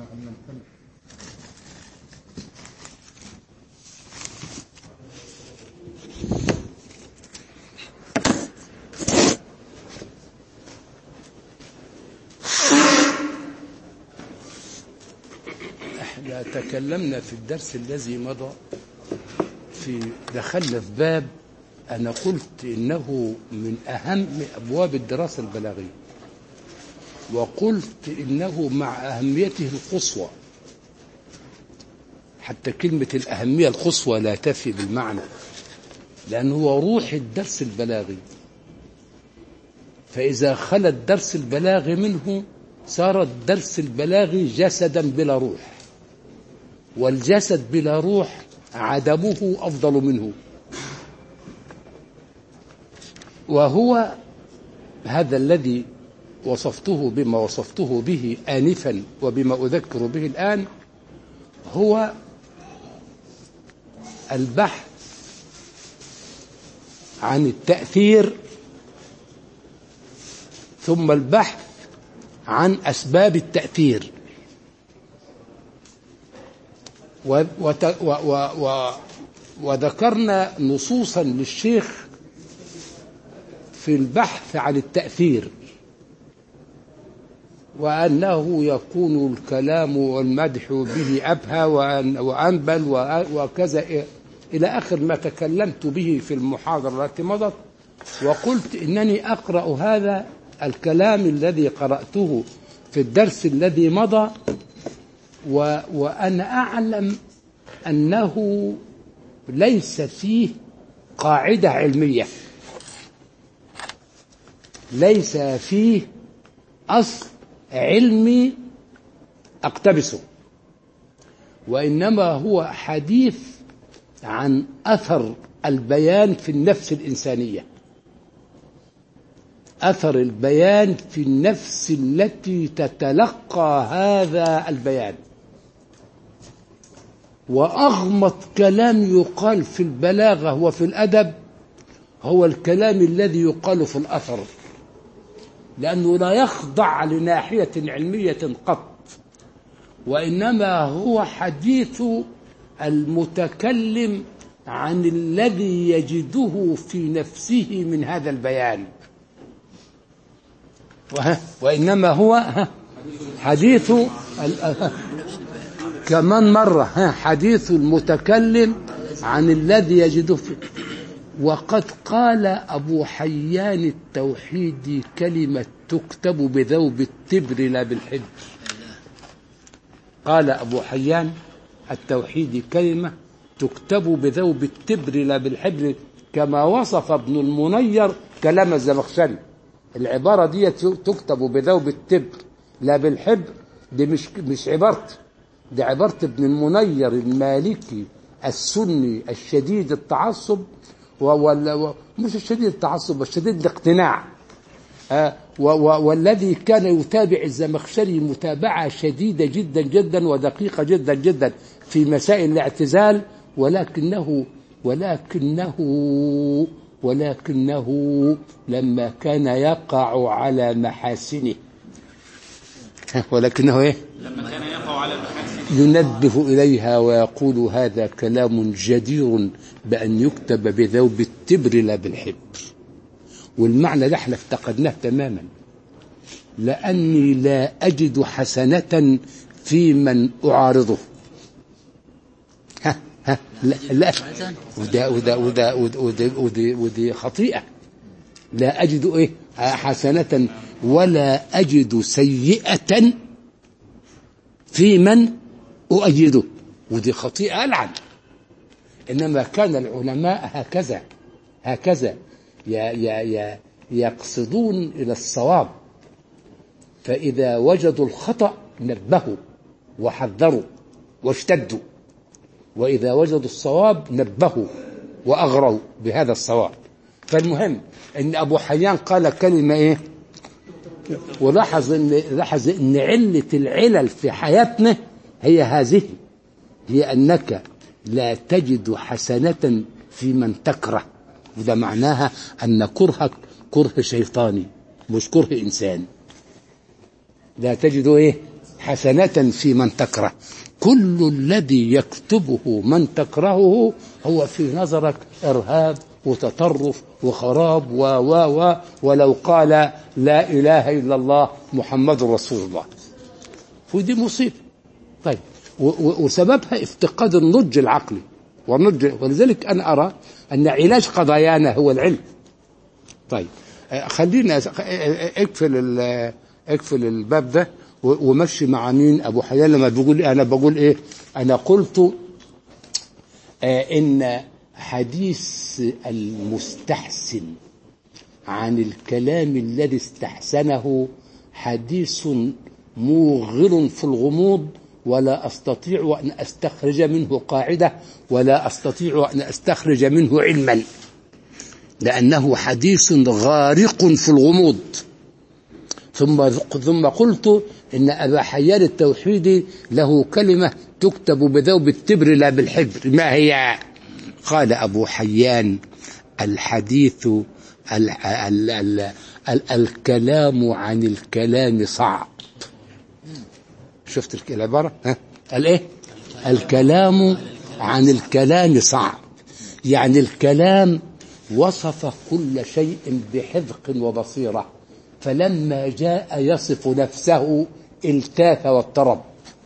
احنا تكلمنا في الدرس الذي مضى في دخلنا في باب انا قلت انه من اهم ابواب الدراسه البلاغيه وقلت انه مع اهميته القصوى حتى كلمه الاهميه القصوى لا تفي بالمعنى لانه هو روح الدرس البلاغي فاذا خلى الدرس البلاغي منه صار الدرس البلاغي جسدا بلا روح والجسد بلا روح عدمه افضل منه وهو هذا الذي وصفته بما وصفته به آنفا وبما أذكر به الآن هو البحث عن التأثير ثم البحث عن أسباب التأثير و وت و و و وذكرنا نصوصا للشيخ في البحث عن التأثير وأنه يكون الكلام والمدح به أبهى وأنبل وكذا إلى آخر ما تكلمت به في المحاضرة التي مضت وقلت إنني أقرأ هذا الكلام الذي قرأته في الدرس الذي مضى و وأنا أعلم أنه ليس فيه قاعدة علمية ليس فيه أصل علمي أقتبسه وإنما هو حديث عن أثر البيان في النفس الإنسانية أثر البيان في النفس التي تتلقى هذا البيان وأغمض كلام يقال في البلاغة وفي الأدب هو الكلام الذي يقال في الأثر لأنه لا يخضع لناحية علمية قط وإنما هو حديث المتكلم عن الذي يجده في نفسه من هذا البيان وإنما هو حديث كمان مرة حديث المتكلم عن الذي يجده في وقد قال أبو حيان التوحيدي كلمة تكتب بذوب التبر لا بالحج قال أبو حيان التوحيدي كلمة تكتب بذوب التبر لا بالحبر كما وصف ابن المنير كلام الزمخشري العبارة دي تكتب بذوب التبر لا بالحبر دي مش مش عبارتي دي عبارة ابن المنير المالكي السني الشديد التعصب مش الشديد التعصب الشديد الاقتناع آه والذي كان يتابع الزمخشري متابعة شديدة جدا جدا ودقيقة جدا جدا في مسائل الاعتزال ولكنه ولكنه ولكنه لما كان يقع على محاسنه ولكنه ايه لما كان يقع على المحاسن ينبه إليها ويقول هذا كلام جدير بأن يكتب بذوب التبر لا بالحبر والمعنى ده احنا افتقدناه تماما لأني لا أجد حسنة في من أعارضه ها ها لا, لا وده وده وده وده, وده, وده, وده خطيئة لا أجد إيه حسنة ولا أجد سيئة في من أؤيده ودي خطيئة ألعن إنما كان العلماء هكذا هكذا يا يا يا يقصدون إلى الصواب فإذا وجدوا الخطأ نبهوا وحذروا واشتدوا وإذا وجدوا الصواب نبهوا وأغروا بهذا الصواب فالمهم ان ابو حيان قال كلمه ايه ولاحظ ان لاحظ ان عله العلل في حياتنا هي هذه هي انك لا تجد حسنه في من تكره وده معناها ان كرهك كره شيطاني مش كره انسان لا تجد ايه حسنة في من تكره كل الذي يكتبه من تكرهه هو في نظرك إرهاب وتطرف وخراب و و و ولو قال لا إله إلا الله محمد رسول الله ودي مصيبة طيب و- و- وسببها افتقاد النضج العقلي والنضج ولذلك أنا أرى أن علاج قضايانا هو العلم طيب آه، خلينا أس- آه، اقفل ال- اقفل الباب ده و- ومشي مع مين ابو حيان لما بيقول انا بقول ايه انا قلت آه، ان حديث المستحسن عن الكلام الذي استحسنه حديث موغل في الغموض ولا استطيع ان استخرج منه قاعده ولا استطيع ان استخرج منه علما لانه حديث غارق في الغموض ثم ثم قلت ان ابا حيان التوحيدي له كلمه تكتب بذوب التبر لا بالحبر ما هي؟ قال ابو حيان الحديث ال ال ال ال الكلام عن الكلام صعب شفت الك- العباره؟ ها؟ قال ايه؟ الكلام عن الكلام صعب يعني الكلام وصف كل شيء بحذق وبصيره فلما جاء يصف نفسه التاف واضطرب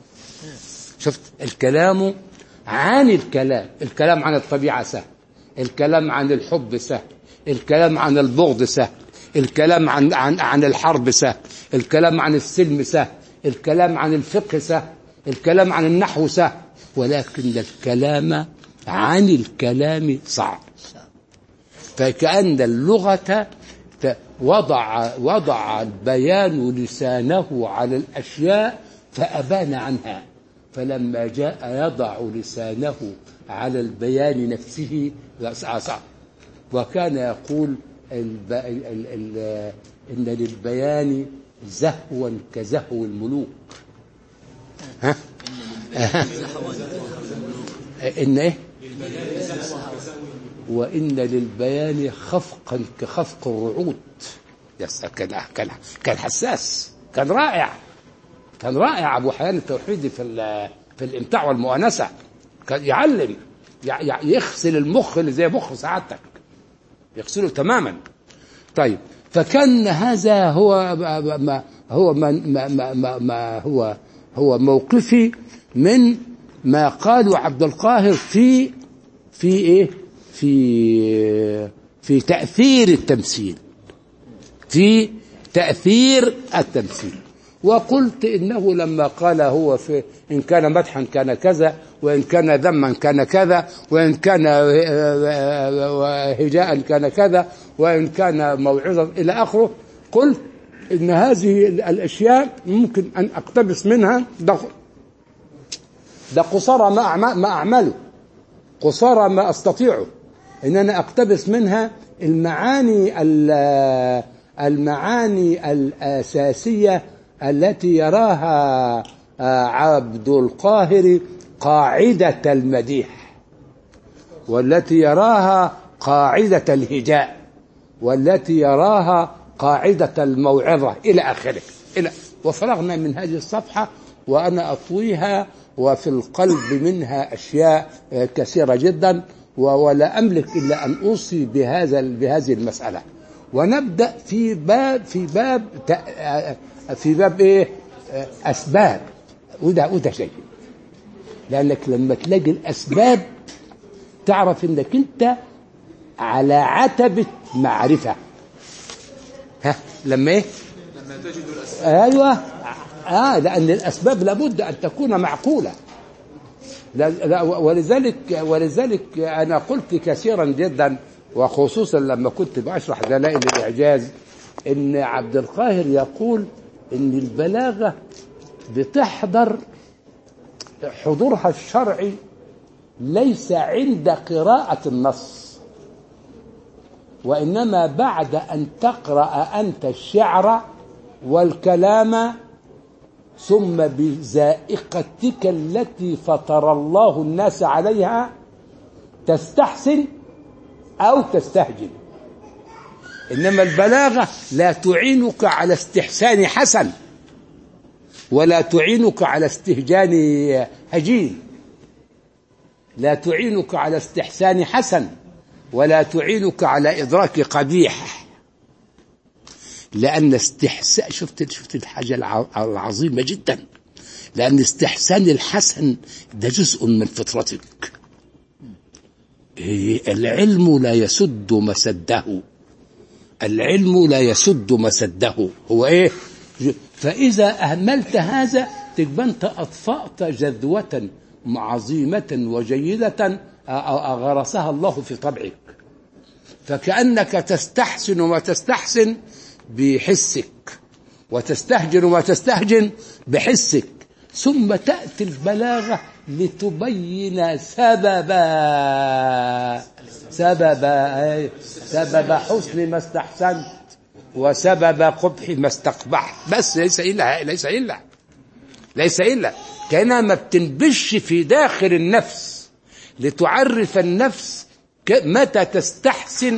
شفت الكلام عن الكلام الكلام عن الطبيعة سهل الكلام عن الحب سهل الكلام عن البغض سهل الكلام عن عن عن الحرب سهل الكلام عن السلم سهل الكلام عن الفقه سهل الكلام عن النحو سهل ولكن الكلام عن الكلام صعب فكأن اللغة ت- وضع وضع البيان لسانه على الأشياء فأبان عنها فلما جاء يضع لسانه على البيان نفسه لا صع- صعب وكان يقول الب... ال... ال... ال... إن للبيان زهوا كزهو الملوك ها؟ إن إيه؟ وإن للبيان خفقا كخفق الرعود يس كان كان كان حساس كان رائع كان رائع أبو حيان التوحيدي في ال- في الإمتاع والمؤانسة كان يعلم يع- يع- يغسل المخ اللي زي مخ سعادتك يغسله تماما طيب فكان هذا هو ما هو ما ما ما, ما, ما هو هو موقفي من ما قاله عبد القاهر في في ايه في في تأثير التمثيل في تأثير التمثيل وقلت إنه لما قال هو في إن كان مدحا كان كذا وإن كان ذما كان كذا وإن كان هجاء كان كذا وإن كان موعظة إلى آخره قلت إن هذه الأشياء ممكن أن أقتبس منها ده ده قصارى ما أعمل ما أعمله قصارى ما أستطيعه إن أنا أقتبس منها المعاني ال- المعاني الأساسية التي يراها آه، عبد القاهر قاعدة المديح والتي يراها قاعدة الهجاء والتي يراها قاعدة الموعظة إلى آخره إلى وفرغنا من هذه الصفحة وأنا أطويها وفي القلب منها أشياء آه، كثيرة جدا و- ولا أملك إلا أن أوصي بهذا بهذه المسألة ونبدأ في باب في باب تأ- آه، في باب إيه آه، أسباب وده وده شيء لأنك لما تلاقي الأسباب تعرف إنك أنت على عتبة معرفة ها لما إيه لما تجد الأسباب ايوه اه لان الاسباب لابد ان تكون معقوله لا لا ولذلك ولذلك انا قلت كثيرا جدا وخصوصا لما كنت بشرح دلائل الاعجاز ان عبد القاهر يقول ان البلاغه بتحضر حضورها الشرعي ليس عند قراءه النص وإنما بعد أن تقرأ أنت الشعر والكلام ثم بذائقتك التي فطر الله الناس عليها تستحسن أو تستهجن إنما البلاغة لا تعينك على استحسان حسن ولا تعينك على استهجان هجين لا تعينك على استحسان حسن ولا تعينك على إدراك قبيح لأن استحسان شفت شفت الحاجة الع- العظيمة جدا لأن استحسان الحسن ده جزء من فطرتك إيه، العلم لا يسد مسده العلم لا يسد مسده هو ايه ج- فاذا اهملت هذا تبقى انت اطفات جذوه عظيمه وجيده أ- أ- غرسها الله في طبعك فكانك تستحسن ما تستحسن بحسك وتستهجن ما تستهجن بحسك ثم تأتي البلاغة لتبين سبب سبب أي سبب حسن ما استحسنت وسبب قبح ما استقبحت بس ليس إلا ليس إلا ليس إلا كأنها ما بتنبش في داخل النفس لتعرف النفس ك- متى تستحسن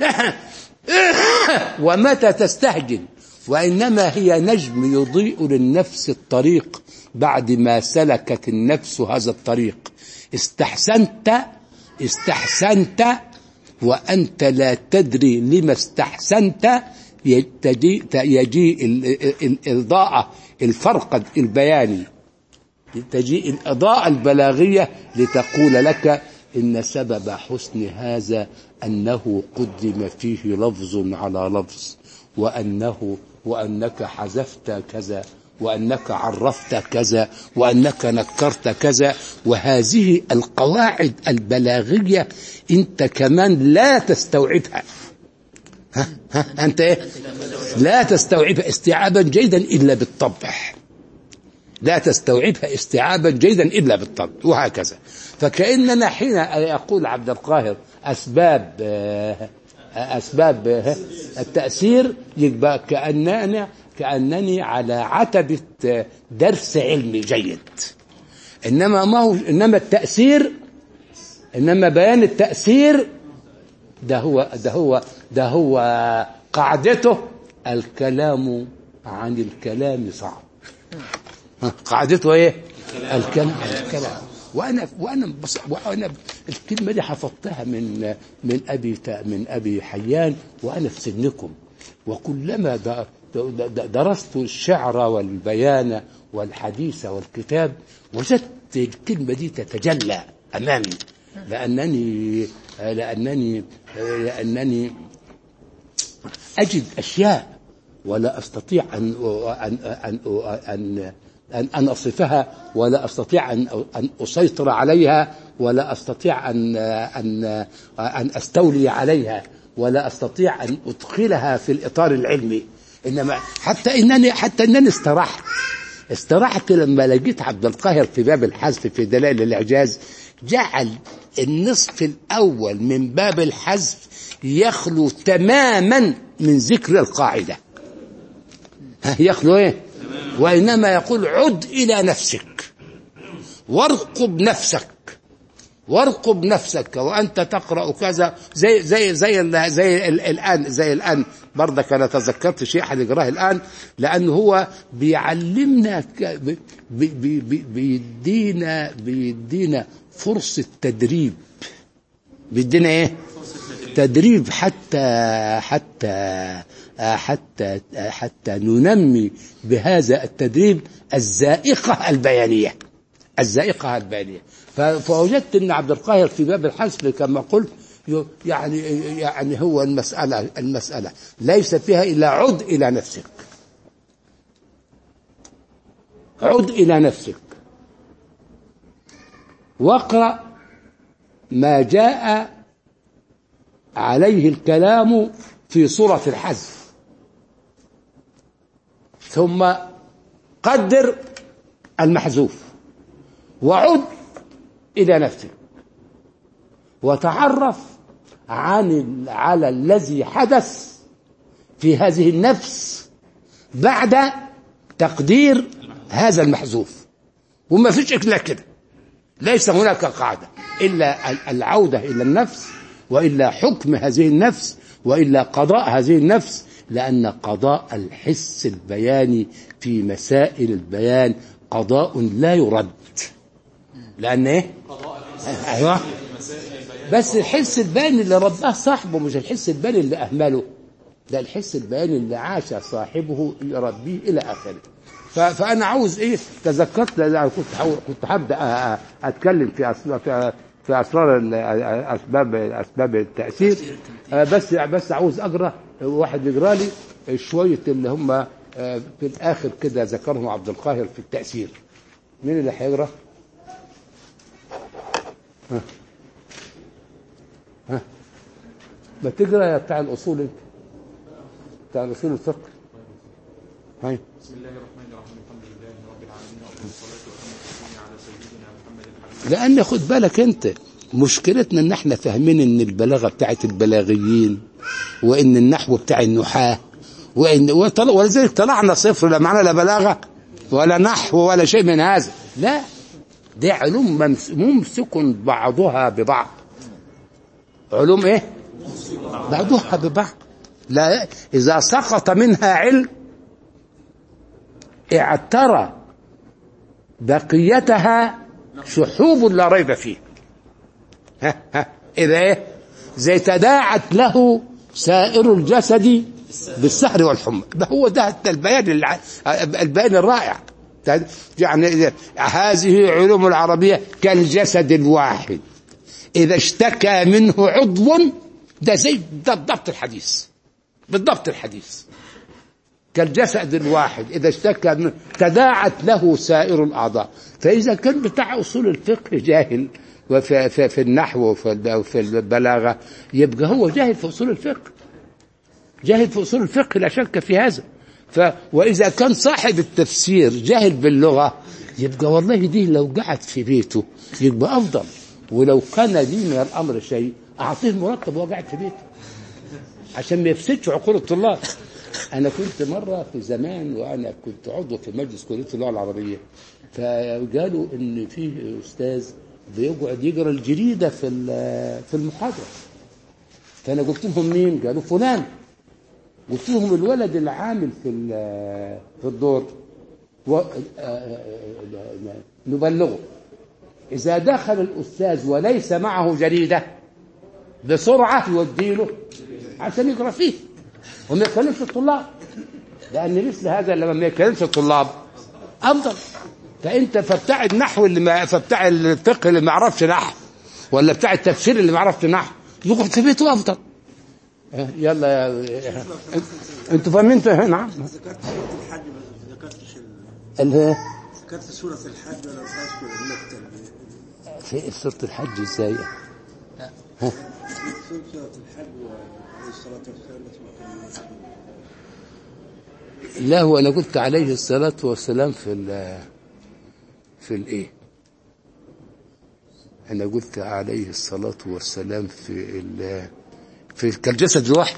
ومتى تستهجن وإنما هي نجم يضيء للنفس الطريق بعد ما سلكت النفس هذا الطريق استحسنت استحسنت وأنت لا تدري لما استحسنت يجي, يجي ال- ال- الإضاءة الفرق البياني تجيء الإضاءة البلاغية لتقول لك إن سبب حسن هذا أنه قدم فيه لفظ على لفظ وأنه وأنك حذفت كذا وأنك عرفت كذا وأنك نكرت كذا وهذه القواعد البلاغية أنت كمان لا تستوعبها ها ها أنت إيه؟ لا تستوعبها استيعابا جيدا إلا بالطبع لا تستوعبها استيعابا جيدا الا بالطبع وهكذا فكاننا حين يقول عبد القاهر اسباب آه، اسباب آه، التاثير يبقى كاننا كانني على عتبه آه، درس علمي جيد انما ما هو انما التاثير انما بيان التاثير ده هو ده هو ده هو قاعدته الكلام عن الكلام صعب قاعدته ايه الكلام الكلام وانا وانا بص وانا الكلمه دي حفظتها من من ابي تا- من ابي حيان وانا في سنكم وكلما د- د- د- درست الشعر والبيان والحديث والكتاب وجدت الكلمه دي تتجلى امامي لانني لانني لانني أجد أشياء ولا أستطيع أن أن أن أن أن, أن أصفها ولا أستطيع أن أن أسيطر عليها ولا أستطيع أن أن أن أستولي عليها ولا أستطيع أن أدخلها في الإطار العلمي إنما حتى إنني حتى إنني استرحت استرحت لما لقيت عبد القاهر في باب الحذف في دلائل الإعجاز جعل النصف الأول من باب الحذف يخلو تماما من ذكر القاعدة ها يخلو ايه وإنما يقول عد إلى نفسك وارقب نفسك وارقب نفسك وانت تقرا كذا زي زي زي ال- زي ال- الان زي الان برضك انا تذكرت شيء هنقراه الان لانه هو بيعلمنا ك- بي- بي- بي- بيدينا بيدينا فرصه تدريب بيدينا ايه تدريب حتى حتى حتى حتى ننمي بهذا التدريب الزائقه البيانيه الزائقة البانية ف- فوجدت أن عبد القاهر في باب الحذف كما قلت ي- يعني يعني هو المسألة المسألة ليس فيها إلا عد إلى نفسك عد إلى نفسك واقرأ ما جاء عليه الكلام في صورة الحذف ثم قدر المحذوف وعد إلى نفسك وتعرف عن على الذي حدث في هذه النفس بعد تقدير هذا المحذوف وما فيش إلا كده ليس هناك قاعدة إلا العودة إلى النفس وإلا حكم هذه النفس وإلا قضاء هذه النفس لأن قضاء الحس البياني في مسائل البيان قضاء لا يرد لأن إيه؟ أيوه بس الحس البياني اللي رباه صاحبه مش الحس البياني اللي أهمله ده الحس البياني اللي عاش صاحبه يربيه إلى آخره ف- فأنا عاوز إيه تذكرت لأن كنت حاول كنت هبدأ أ- أ- أتكلم في أسرار في في أسرار ال- أسباب أسباب التأثير آه، بس بس عاوز أقرأ واحد يقرأ لي شوية اللي هم آه، في الآخر كده ذكرهم عبد القاهر في التأثير مين اللي هيقرأ؟ ها ها ما تقرأ يا بتاع الأصول أنت بتاع الأصول الفقه هاي بسم الله الرحمن الرحيم الحمد لله رب العالمين وافضل الصلاه والسلام على سيدنا محمد الحبيب لان خد بالك انت مشكلتنا ان احنا فاهمين ان البلاغه بتاعت البلاغيين وان النحو بتاع النحاه وان وطل- ولذلك طلعنا صفر لا معنى لا بلاغه ولا نحو ولا شيء من هذا لا دي علوم ممس- ممسك بعضها ببعض علوم ايه بعضها ببعض لا اذا سقط منها علم اعترى بقيتها شحوب لا ريب فيه ها ها إذا إيه زي تداعت له سائر الجسد بالسهر والحمى ده هو ده البيان الع- البيان الرائع يعني هذه علوم العربية كالجسد الواحد إذا اشتكى منه عضو ده زي ده بالضبط الحديث بالضبط الحديث كالجسد الواحد إذا اشتكى منه تداعت له سائر الأعضاء فإذا كان بتاع أصول الفقه جاهل وفي في, في النحو وفي الب- وفي البلاغة يبقى هو جاهل في أصول الفقه جاهل في أصول الفقه لا شك في هذا ف وإذا كان صاحب التفسير جاهل باللغة يبقى والله دي لو قعد في بيته يبقى أفضل ولو كان لي من الأمر شيء أعطيه مرتب وهو قاعد في بيته عشان ما يفسدش عقول الطلاب انا كنت مره في زمان وانا كنت عضو في مجلس كليه اللغه العربيه فقالوا ان في استاذ بيقعد يقرا الجريده في ال- في المحاضره فانا قلت لهم مين قالوا فلان قلت لهم الولد اللي عامل في ال- في الدور و- آه، آه، آه، نبلغه اذا دخل الاستاذ وليس معه جريده بسرعه يوديله عشان يقرا فيه وما يكلمش الطلاب لان مثل هذا لما ما يكلمش الطلاب افضل فانت فبتاع النحو اللي ما فبتاع الفقه اللي ما يعرفش نحو ولا بتاع التفسير اللي ما يعرفش نحو يقعد في بيته افضل آه، يلا يا انتوا فاهمين نعم ذكرت سورة الحج ما ذكرتش ال- ال- ذكرت سورة الحج ولا تذكر المقتل في سوره الحج ازاي سورة الحج وعليه الصلاة والسلام اسمه لا هو انا قلت عليه الصلاه والسلام في ال في الايه انا قلت عليه الصلاه والسلام في ال في كالجسد الواحد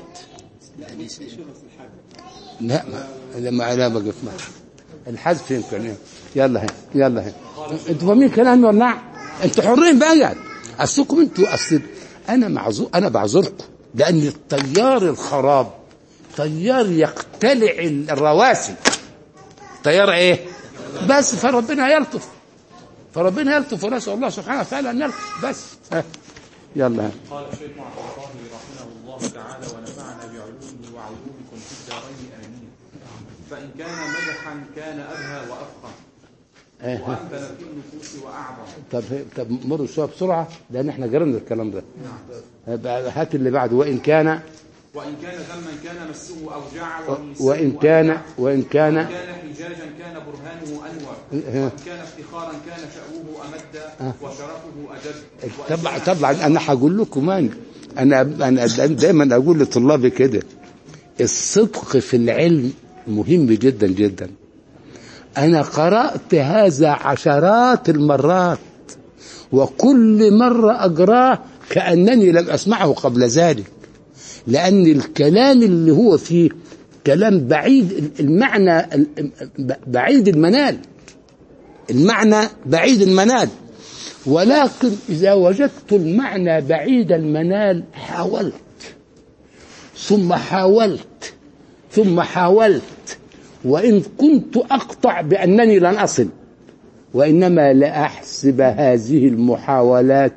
لا ما لما لا بقف معه الحذف يمكن إيه. يلا هي يلا هي انتوا فاهمين كلامي ولا لا انتوا حرين بقى يعني اصلكم انتوا اصل انا معذور انا بعذركم لان التيار الخراب تيار يقتلع الرواسي تيار ايه بس فربنا يلطف فربنا يلطف ونسال الله سبحانه وتعالى ان يلطف بس ها. يلا ها. قال الشيخ عبد القاهر رحمه الله تعالى ونفعنا بعلومه وعلومكم في الدارين امين فان كان مدحا كان ابهى وافخم إيه. وانبل في النفوس واعظم طب طب مروا شويه بسرعه لان احنا قررنا الكلام ده بقى هات اللي بعده وان كان وان كان ذما كان مسه اوجع وميسره وان كان أنجع. وان كان وإن كان حجاجا كان برهانه انور إيه. وان كان افتخارا كان شأوه امد وشرفه اجد وإن طبعا كان طبعا انا هقول لكم أنا انا انا دايما اقول لطلابي كده الصدق في العلم مهم جدا جدا انا قرات هذا عشرات المرات وكل مره اقراه كانني لم اسمعه قبل ذلك لان الكلام اللي هو فيه كلام بعيد المعنى بعيد المنال المعنى بعيد المنال ولكن إذا وجدت المعنى بعيد المنال حاولت ثم حاولت ثم حاولت وإن كنت أقطع بأنني لن أصل وإنما لأحسب هذه المحاولات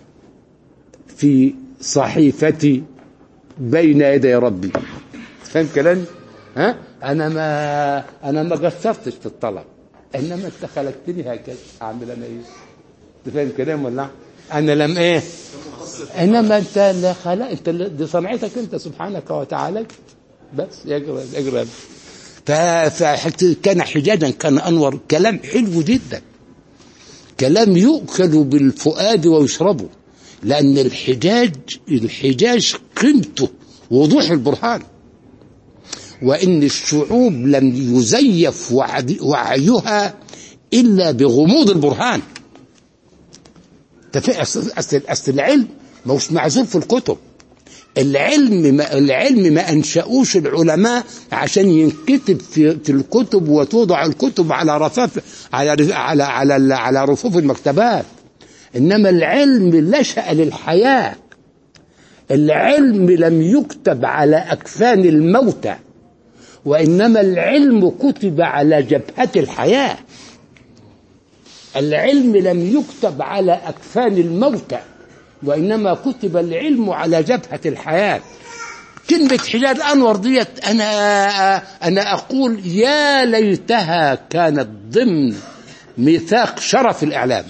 في صحيفتي بين يدي ربي فاهم كلامي؟ ها؟ أنا ما أنا ما قصرتش في الطلب إنما أنت خلقتني هكذا أعمل أنا إيه؟ أنت فاهم كلام ولا لا؟ أنا لم إيه؟ إنما أنت لا خلق أنت اللي- دي صنعتك أنت سبحانك وتعالى بس اقرا اقرا ف- فحت- كان حجاجا كان أنور كلام حلو جدا كلام يؤكل بالفؤاد ويشربه لأن الحجاج الحجاج قيمته وضوح البرهان وإن الشعوب لم يزيف وعد- وعيها إلا بغموض البرهان تف- أصل أصل أصل العلم ما هوش معزول في الكتب العلم ما العلم ما انشأوش العلماء عشان ينكتب في, في الكتب وتوضع الكتب على رفاف على رف- على على على رفوف المكتبات انما العلم نشأ للحياة العلم لم يكتب على اكفان الموتى وانما العلم كتب على جبهة الحياة العلم لم يكتب على اكفان الموتى وإنما كتب العلم على جبهة الحياة كلمة حجاج أنور ديت أنا أنا أقول يا ليتها كانت ضمن ميثاق شرف الإعلام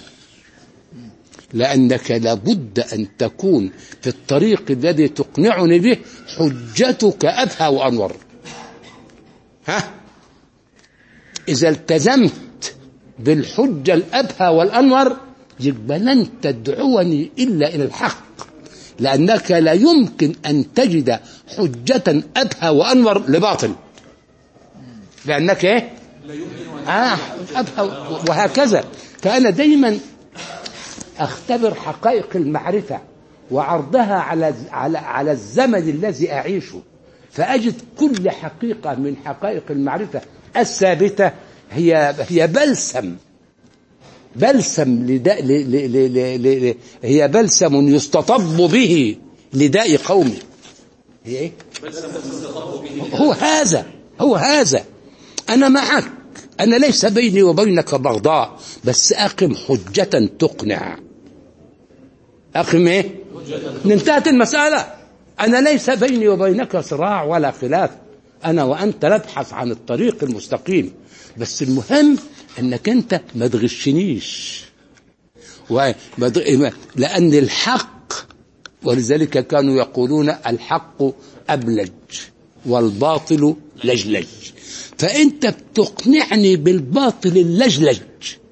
لأنك لابد أن تكون في الطريق الذي تقنعني به حجتك أبهى وأنور ها إذا التزمت بالحجة الأبهى والأنور يبقى لن تدعوني إلا إلى الحق لأنك لا يمكن أن تجد حجة أبهى وأنور لباطل لأنك إيه؟ آه أبهى وهكذا فأنا دايما أختبر حقائق المعرفة وعرضها على على على الزمن الذي أعيشه فأجد كل حقيقة من حقائق المعرفة الثابتة هي هي بلسم بلسم لداء ل ل ل ل ل ل هي بلسم يستطب به لداء قومه هي ايه هو هذا هو هذا انا معك انا ليس بيني وبينك بغضاء بس اقم حجة تقنع اقم ايه انتهت المسألة انا ليس بيني وبينك صراع ولا خلاف انا وانت نبحث عن الطريق المستقيم بس المهم انك انت ما تغشنيش وما تغ- لان الحق ولذلك كانوا يقولون الحق ابلج والباطل لجلج فانت بتقنعني بالباطل اللجلج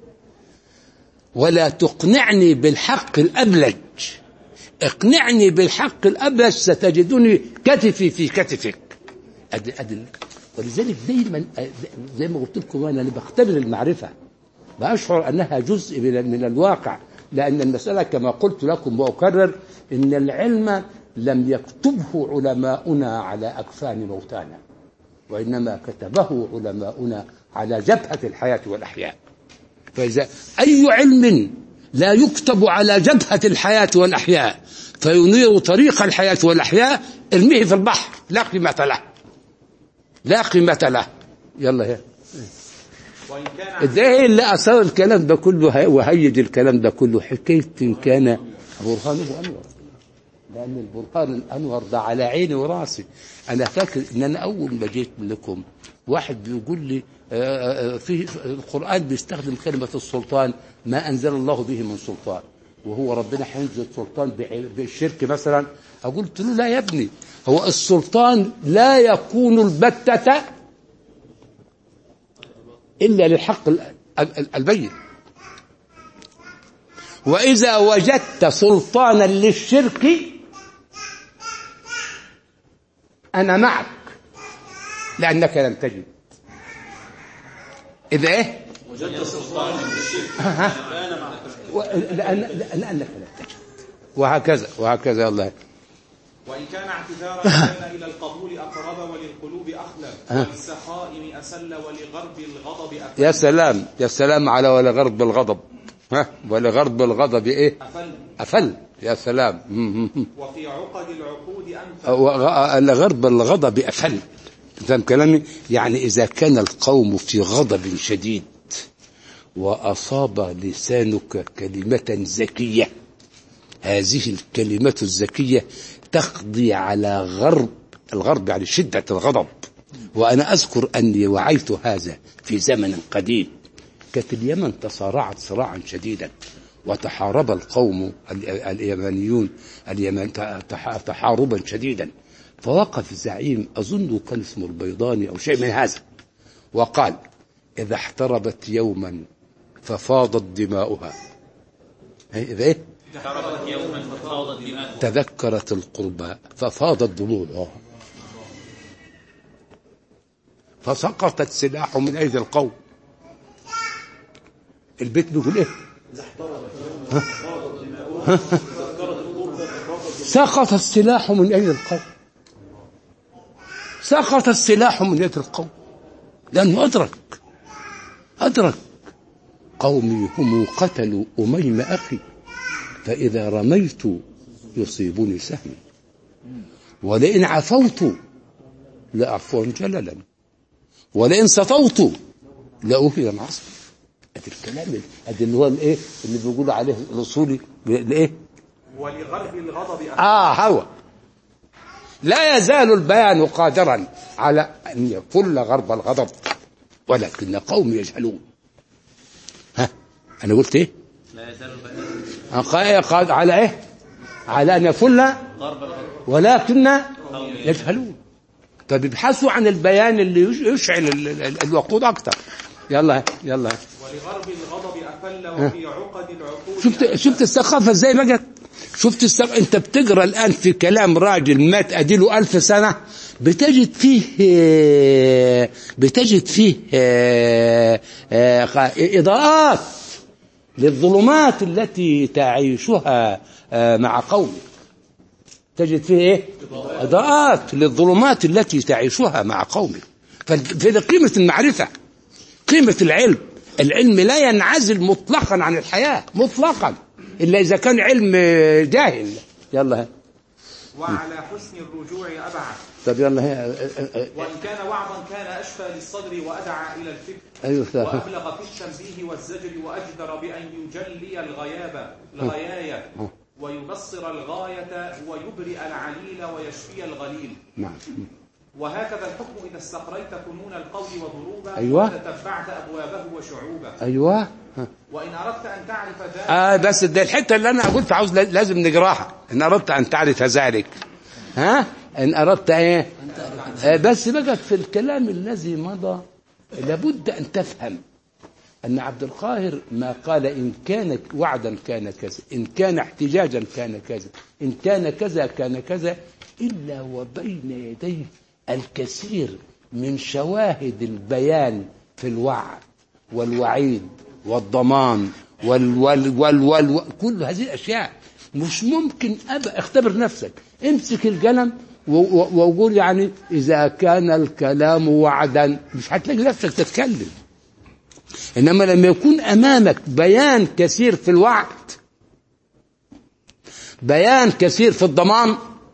ولا تقنعني بالحق الابلج اقنعني بالحق الابلج ستجدني كتفي في كتفك أدي أدي ولذلك دايما زي ما قلت لكم انا اللي بختبر المعرفه بأشعر أنها جزء من من الواقع لأن المسألة كما قلت لكم وأكرر إن العلم لم يكتبه علماؤنا على أكفان موتانا وإنما كتبه علماؤنا على جبهة الحياة والأحياء فإذا أي علم لا يكتب على جبهة الحياة والأحياء فينير طريق الحياة والأحياء ارميه في البحر لا قيمة له لا قيمة له يلا هي وإن كان ده ايه اللي اثار الكلام ده كله هي- وهيج الكلام ده كله حكايه إن كان برهانه انور لان البرهان الانور ده على عيني وراسي انا فاكر ان انا اول ما جيت لكم واحد بيقول لي آه، آه، في في القران بيستخدم كلمه السلطان ما انزل الله به من سلطان وهو ربنا هينزل سلطان بع- بالشرك مثلا قلت له لا يا ابني هو السلطان لا يكون البتة إلا للحق ال- ال- البين وإذا وجدت سلطانا للشرك أنا معك لأنك لم تجد إذا إيه وجدت سلطانا للشرك لأن لأنك لم تجد وهكذا وهكذا الله وإن كان اعتذارا كان إلى القبول أقرب وللقلوب أخلب وللسخائم أسل ولغرب الغضب أفل يا سلام يا سلام على ولا غرب الغضب ها ولا غرب الغضب ايه أفل افل يا سلام وفي عقد العقود أنفل وغ- غرب الغضب افل فاهم كلامي يعني إذا كان القوم في غضب شديد وأصاب لسانك كلمة زكية هذه الكلمة الزكية تقضي على غرب الغرب يعني شدة الغضب وأنا أذكر أني وعيت هذا في زمن قديم كانت اليمن تصارعت صراعا شديدا وتحارب القوم ال- اليمنيون اليمن تح- تحاربا شديدا فوقف الزعيم أظنه كان اسمه البيضاني أو شيء من هذا وقال إذا احتربت يوما ففاضت دماؤها إيه، إذا إيه اقتربت يوما ففاضت دماؤها تذكرت القربى ففاضت دموعها فسقط السلاح من ايدي القوم البيت بيقول ايه ها؟ ها؟ سقط السلاح من ايدي القوم سقط السلاح من يد القوم لانه ادرك ادرك قومي هم قتلوا اميم اخي فإذا رميت يصيبني سهمي ولئن عفوت لأعفو جللا ولئن سطوت لأوهي عصبي ادي الكلام ال- ادي اللي هو الايه اللي بيقولوا عليه الاصولي الايه ولغرب الغضب أخ- اه هوى لا يزال البيان قادرا على ان يفل غرب الغضب ولكن قوم يجهلون ها انا قلت ايه لا يزال البيان قا- قاد على ايه على ان يفل ضرب الغضب ولكن يجهلون طب ابحثوا عن البيان اللي يش- يشعل ال- ال- الوقود اكتر يلا يلا ولغرب الغضب أفل وفي عقد العقول شفت شفت الثقافه ازاي بقت شفت الثق... انت بتقرا الان في كلام راجل مات اديله ألف سنه بتجد فيه بتجد فيه آه، آه، اضاءات للظلمات التي تعيشها آه، مع قومك تجد فيه ايه اضاءات للظلمات التي تعيشها مع قومك ففي قيمه المعرفه قيمة العلم العلم لا ينعزل مطلقا عن الحياة مطلقا إلا إذا كان علم جاهل يلا ها. وعلى حسن الرجوع أبعد طب يلا ها. وإن كان وعظا كان أشفى للصدر وأدعى إلى الفكر أيوة صح. وأبلغ في التنبيه والزجر وأجدر بأن يجلي الغياب الغياية ويبصر الغاية ويبرئ العليل ويشفي الغليل نعم وهكذا الحكم إذا استقريت فنون القول وضروبه أيوة. وتتبعت أبوابه وشعوبه أيوة ها. وإن أردت أن تعرف ذلك آه بس ده الحتة اللي أنا قلت عاوز لازم نقراها إن أردت أن تعرف ذلك ها إن أردت إيه آه بس بقت في الكلام الذي مضى لابد أن تفهم أن عبد القاهر ما قال إن كان وعدا كان كذا إن كان احتجاجا كان كذا إن كان كذا كان كذا إلا وبين يديه الكثير من شواهد البيان في الوعد والوعيد والضمان وال وال وال وال وال كل هذه الأشياء مش ممكن أبقى اختبر نفسك امسك القلم و- و- وقول يعني إذا كان الكلام وعدا مش هتلاقي نفسك تتكلم إنما لما يكون أمامك بيان كثير في الوعد بيان كثير في الضمان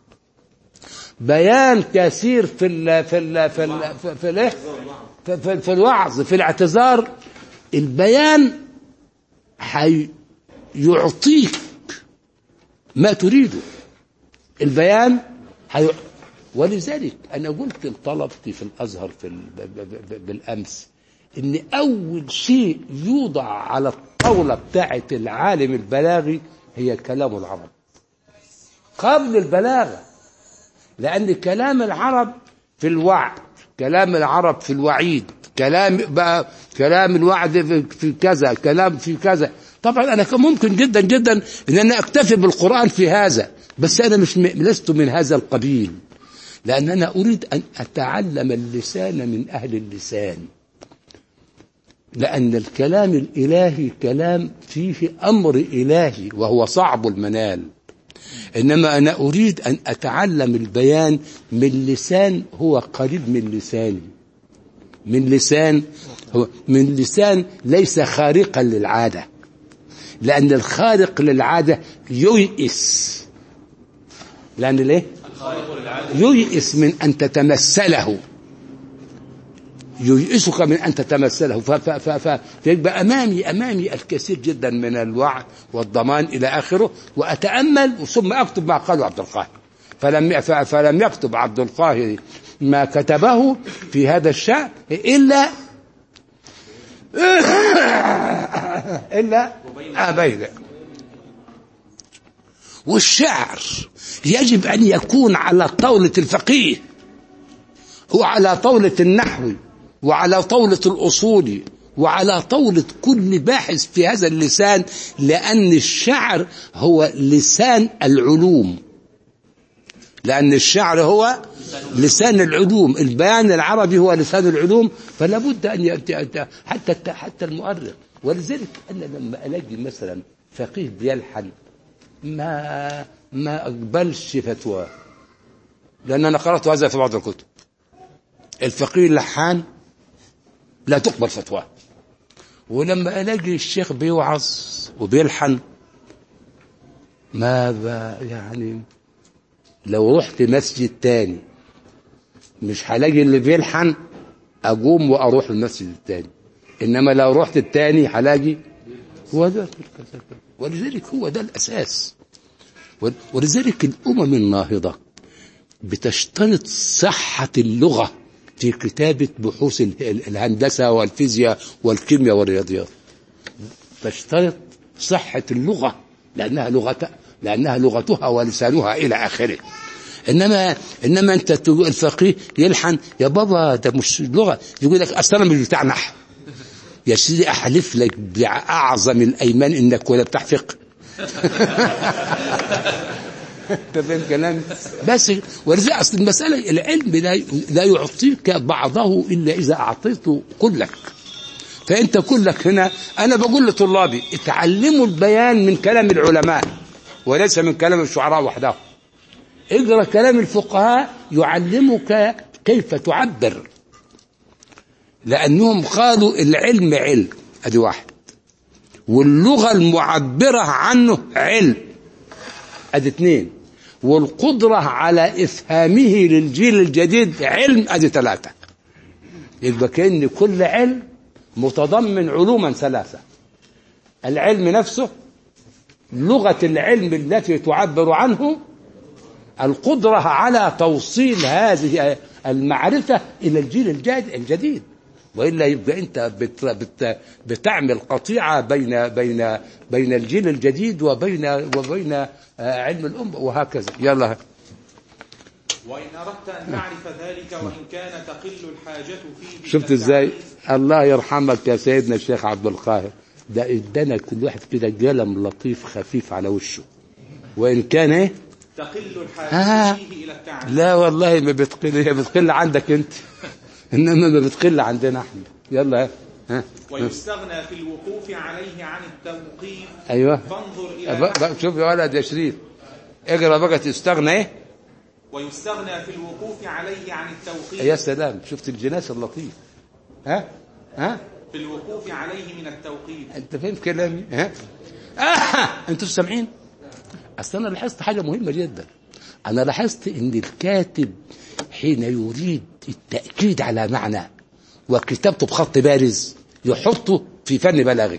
بيان كثير في ال في ال في ال في, في, الإيه؟ في, في, في الوعظ في الاعتذار البيان حي يعطيك ما تريده البيان حي... ولذلك انا قلت لطلبتي في الازهر في ال... ب- ب- ب- بالامس ان اول شيء يوضع على الطاوله بتاعه العالم البلاغي هي كلام العرب قبل البلاغه لأن كلام العرب في الوعد كلام العرب في الوعيد كلام بقى كلام الوعد في- في كذا كلام في كذا طبعا أنا كان ممكن جدا جدا أن أنا أكتفي بالقرآن في هذا بس أنا مش م- لست من هذا القبيل لأن أنا أريد أن أتعلم اللسان من أهل اللسان لأن الكلام الإلهي كلام فيه أمر إلهي وهو صعب المنال إنما أنا أريد أن أتعلم البيان من لسان هو قريب من لساني من لسان هو من لسان ليس خارقا للعادة لأن الخارق للعادة ييئس لأن ليه؟ ييئس من أن تتمثله ييئسك من أن تتمثله ف- ف- ف- ف- فيبقى أمامي أمامي الكثير جدا من الوعي والضمان إلى آخره وأتأمل ثم أكتب ما قاله عبد القاهر فلم ف- فلم يكتب عبد القاهر ما كتبه في هذا الشأن إلا إلا أبيذ والشعر يجب أن يكون على طاولة الفقيه وعلى طاولة النحو وعلى طاولة الأصول وعلى طاولة كل باحث في هذا اللسان لأن الشعر هو لسان العلوم لأن الشعر هو لسان العلوم البيان العربي هو لسان العلوم فلا بد أن يأتي حتى حتى المؤرخ ولذلك أنا لما ألاقي مثلا فقيه بيلحن ما ما أقبلش فتواه لأن أنا قرأت هذا في بعض الكتب الفقيه اللحان لا تقبل فتواه ولما ألاقي الشيخ بيوعظ وبيلحن ما ب- يعني لو رحت مسجد تاني مش هلاقي اللي بيلحن اقوم واروح المسجد التاني انما لو رحت التاني هلاقي هو ده ولذلك هو ده الاساس ولذلك الامم الناهضه بتشترط صحه اللغه في كتابه بحوث ال- ال- الهندسه والفيزياء والكيمياء والرياضيات تشترط صحة اللغة لأنها لغة لأنها لغتها ولسانها إلى آخره إنما إنما أنت تقول الفقيه يلحن يا بابا ده مش لغة يقول لك أصل أنا مش بتاع نحو يا سيدي أحلف لك بأعظم الأيمان إنك ولا بتاع فقه انت فاهم كلامي بس ولذلك اصل المساله العلم لا لا يعطيك بعضه الا اذا اعطيته كلك فانت كلك هنا انا بقول لطلابي اتعلموا البيان من كلام العلماء وليس من كلام الشعراء وحدهم اقرا كلام الفقهاء يعلمك كيف تعبر لانهم قالوا العلم علم ادي واحد واللغه المعبره عنه علم ادي اثنين والقدره على افهامه للجيل الجديد علم ادي ثلاثه يبقى كان كل علم متضمن علوما ثلاثة العلم نفسه لغة العلم التي تعبر عنه القدرة على توصيل هذه المعرفة إلى الجيل الجاد- الجديد وإلا يبقى أنت بت بت بتعمل قطيعة بين بين بين الجيل الجديد وبين وبين آه، علم الأمة وهكذا يلا وإن أردت أن تعرف ذلك وإن كان تقل الحاجة فيه شفت ازاي الله يرحمك يا سيدنا الشيخ عبد القاهر ده ادانا كل واحد كده قلم لطيف خفيف على وشه وان كان ايه تقل الحاجة آه. فيه إلى التعريف لا والله ما بتقل هي بتقل عندك انت انما ما بتقل عندنا احنا يلا ها ويستغنى في الوقوف عليه عن التوقيف ايوه فانظر بقى- إلى بقى شوف يا ولد يا شريف اقرا بقى تستغنى ايه ويستغنى في الوقوف عليه عن التوقيف يا سلام شفت الجناس اللطيف ها ها في الوقوف عليه من التوقيف انت فاهم كلامي ها آه. انتوا سامعين اصل انا لاحظت حاجه مهمه جدا انا لاحظت ان الكاتب حين يريد التاكيد على معنى وكتابته بخط بارز يحطه في فن بلاغي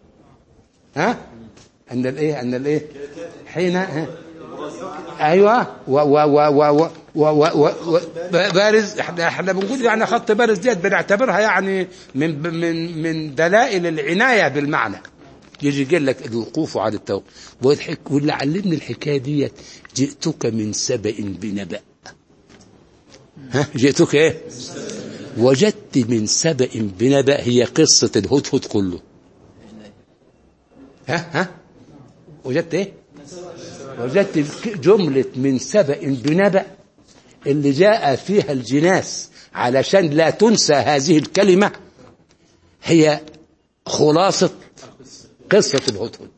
ها ان الايه ان الايه حين ها ايوه و و و و و و و و بارز احنا احنا بنقول يعني خط بارز ديت بنعتبرها يعني من من من دلائل العنايه بالمعنى يجي يقول لك الوقوف على التوقف والحك واللي علمني الحكايه ديت جئتك من سبأ بنبأ ها جئتك ايه وجدت من سبأ بنبأ هي قصه الهدهد كله ها ها وجدت ايه وجدت الك- جملة من سبأ بنبأ اللي جاء فيها الجناس علشان لا تنسى هذه الكلمة هي خلاصة قصة الهدهد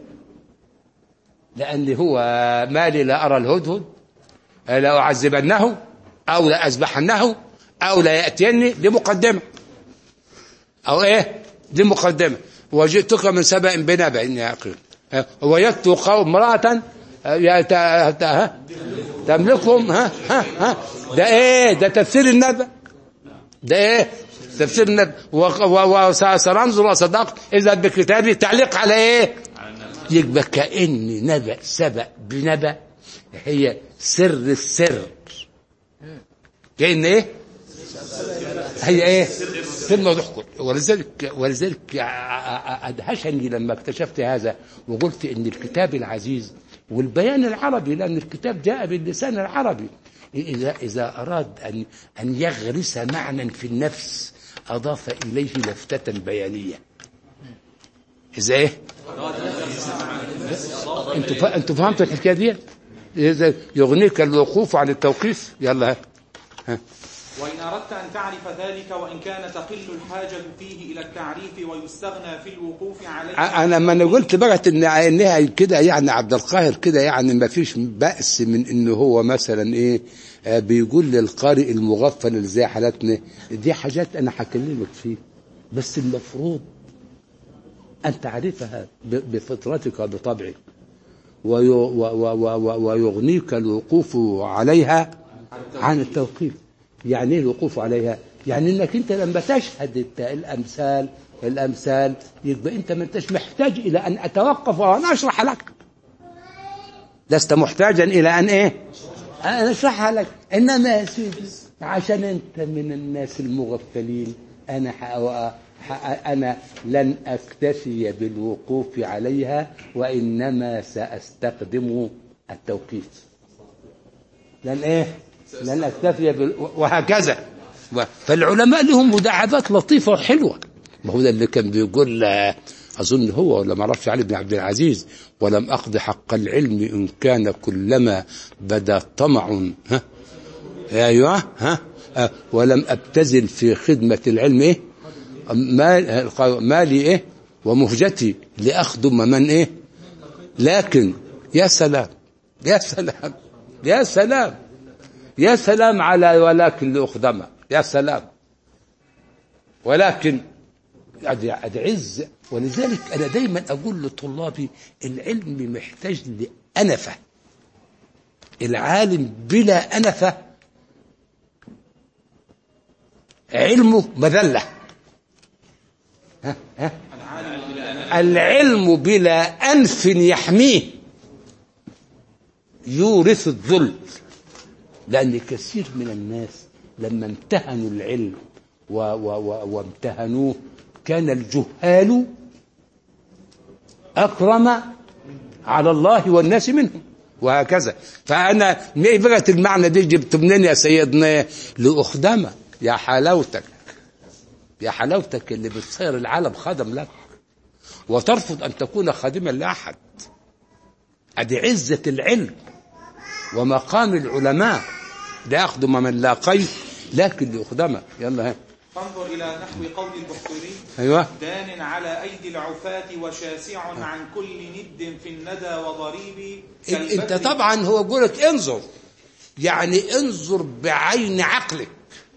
لأن هو مالي لا أرى الهدهد لا أعذبنه أو لا أذبحنه أو لا يأتيني دي مقدمة أو إيه دي مقدمة وجئتك من سبأ بنبأ يا أخي وجدت قوم امرأة يا تا- تا- ها؟ تملكهم ها ها ها ده ايه ده تفسير النبأ ده ايه تفسير النبي وسننظر وصدقت اذا بكتابي تعليق على ايه يبقى كأن نبأ سبق بنبأ هي سر السر كأن ايه هي ايه سر موضوع كل ولذلك ولذلك ادهشني لما اكتشفت هذا وقلت ان الكتاب العزيز والبيان العربي لان الكتاب جاء باللسان العربي اذا اذا اراد ان ان يغرس معنى في النفس اضاف اليه لفته بيانيه اذا ايه انتوا فا... انتوا فهمتوا الحكايه دي اذا يغنيك الوقوف عن التوقيف يلا ها. وإن أردت أن تعرف ذلك وإن كان تقل الحاجة فيه إلى التعريف ويستغنى في الوقوف عليه انا ما انا قلت بقى ان انها كده يعني عبد القاهر كده يعني ما فيش بأس من انه هو مثلا ايه آه، بيقول للقارئ المغفل اللي زي حالتنا دي حاجات انا هكلمك فيه بس المفروض ان تعرفها ب- بفطرتك وبطبعك وي- و- و- و- و- ويغنيك الوقوف عليها عن التوقيف يعني ايه الوقوف عليها يعني انك انت لما تشهد الت- الامثال الامثال يبقى انت ما انتش محتاج الى ان اتوقف وان اشرح لك لست محتاجا الى ان ايه انا اشرحها لك انما يا سيدي عشان انت من الناس المغفلين انا ح- ح- انا لن اكتفي بالوقوف عليها وانما ساستخدم التوقيت لن ايه لن اكتفي بال... وهكذا و- فالعلماء لهم مداعبات لطيفه وحلوه ما هو ده اللي كان بيقول آه، اظن هو ولا ما اعرفش علي بن عبد العزيز ولم اقض حق العلم ان كان كلما بدا طمع ها ايوه ها آه، ولم ابتذل في خدمه العلم ايه مال مالي ايه ومهجتي لاخدم من ايه لكن يا سلام يا سلام يا سلام يا سلام على ولكن لأخدمه يا سلام ولكن أدي أدي عز ولذلك أنا دايما أقول لطلابي العلم محتاج لأنفة العالم بلا أنفة علمه مذلة ها ها العلم بلا أنف يحميه يورث الذل لأن كثير من الناس لما امتهنوا العلم و و و وامتهنوه كان الجهال أكرم على الله والناس منهم وهكذا فأنا ايه بقى المعنى دي جبت منين يا سيدنا لأخدمك يا حلاوتك يا حلاوتك اللي بتصير العالم خدم لك وترفض أن تكون خادما لأحد أدي عزة العلم ومقام العلماء لا يخدم من لاقيه لكن ليخدمه يلا ها فانظر إلى نحو قول البحتري ايوه دان على أيدي العفاة وشاسع عن كل ند في الندى وضريب انت كالبدر طبعا هو يقول لك انظر يعني انظر بعين عقلك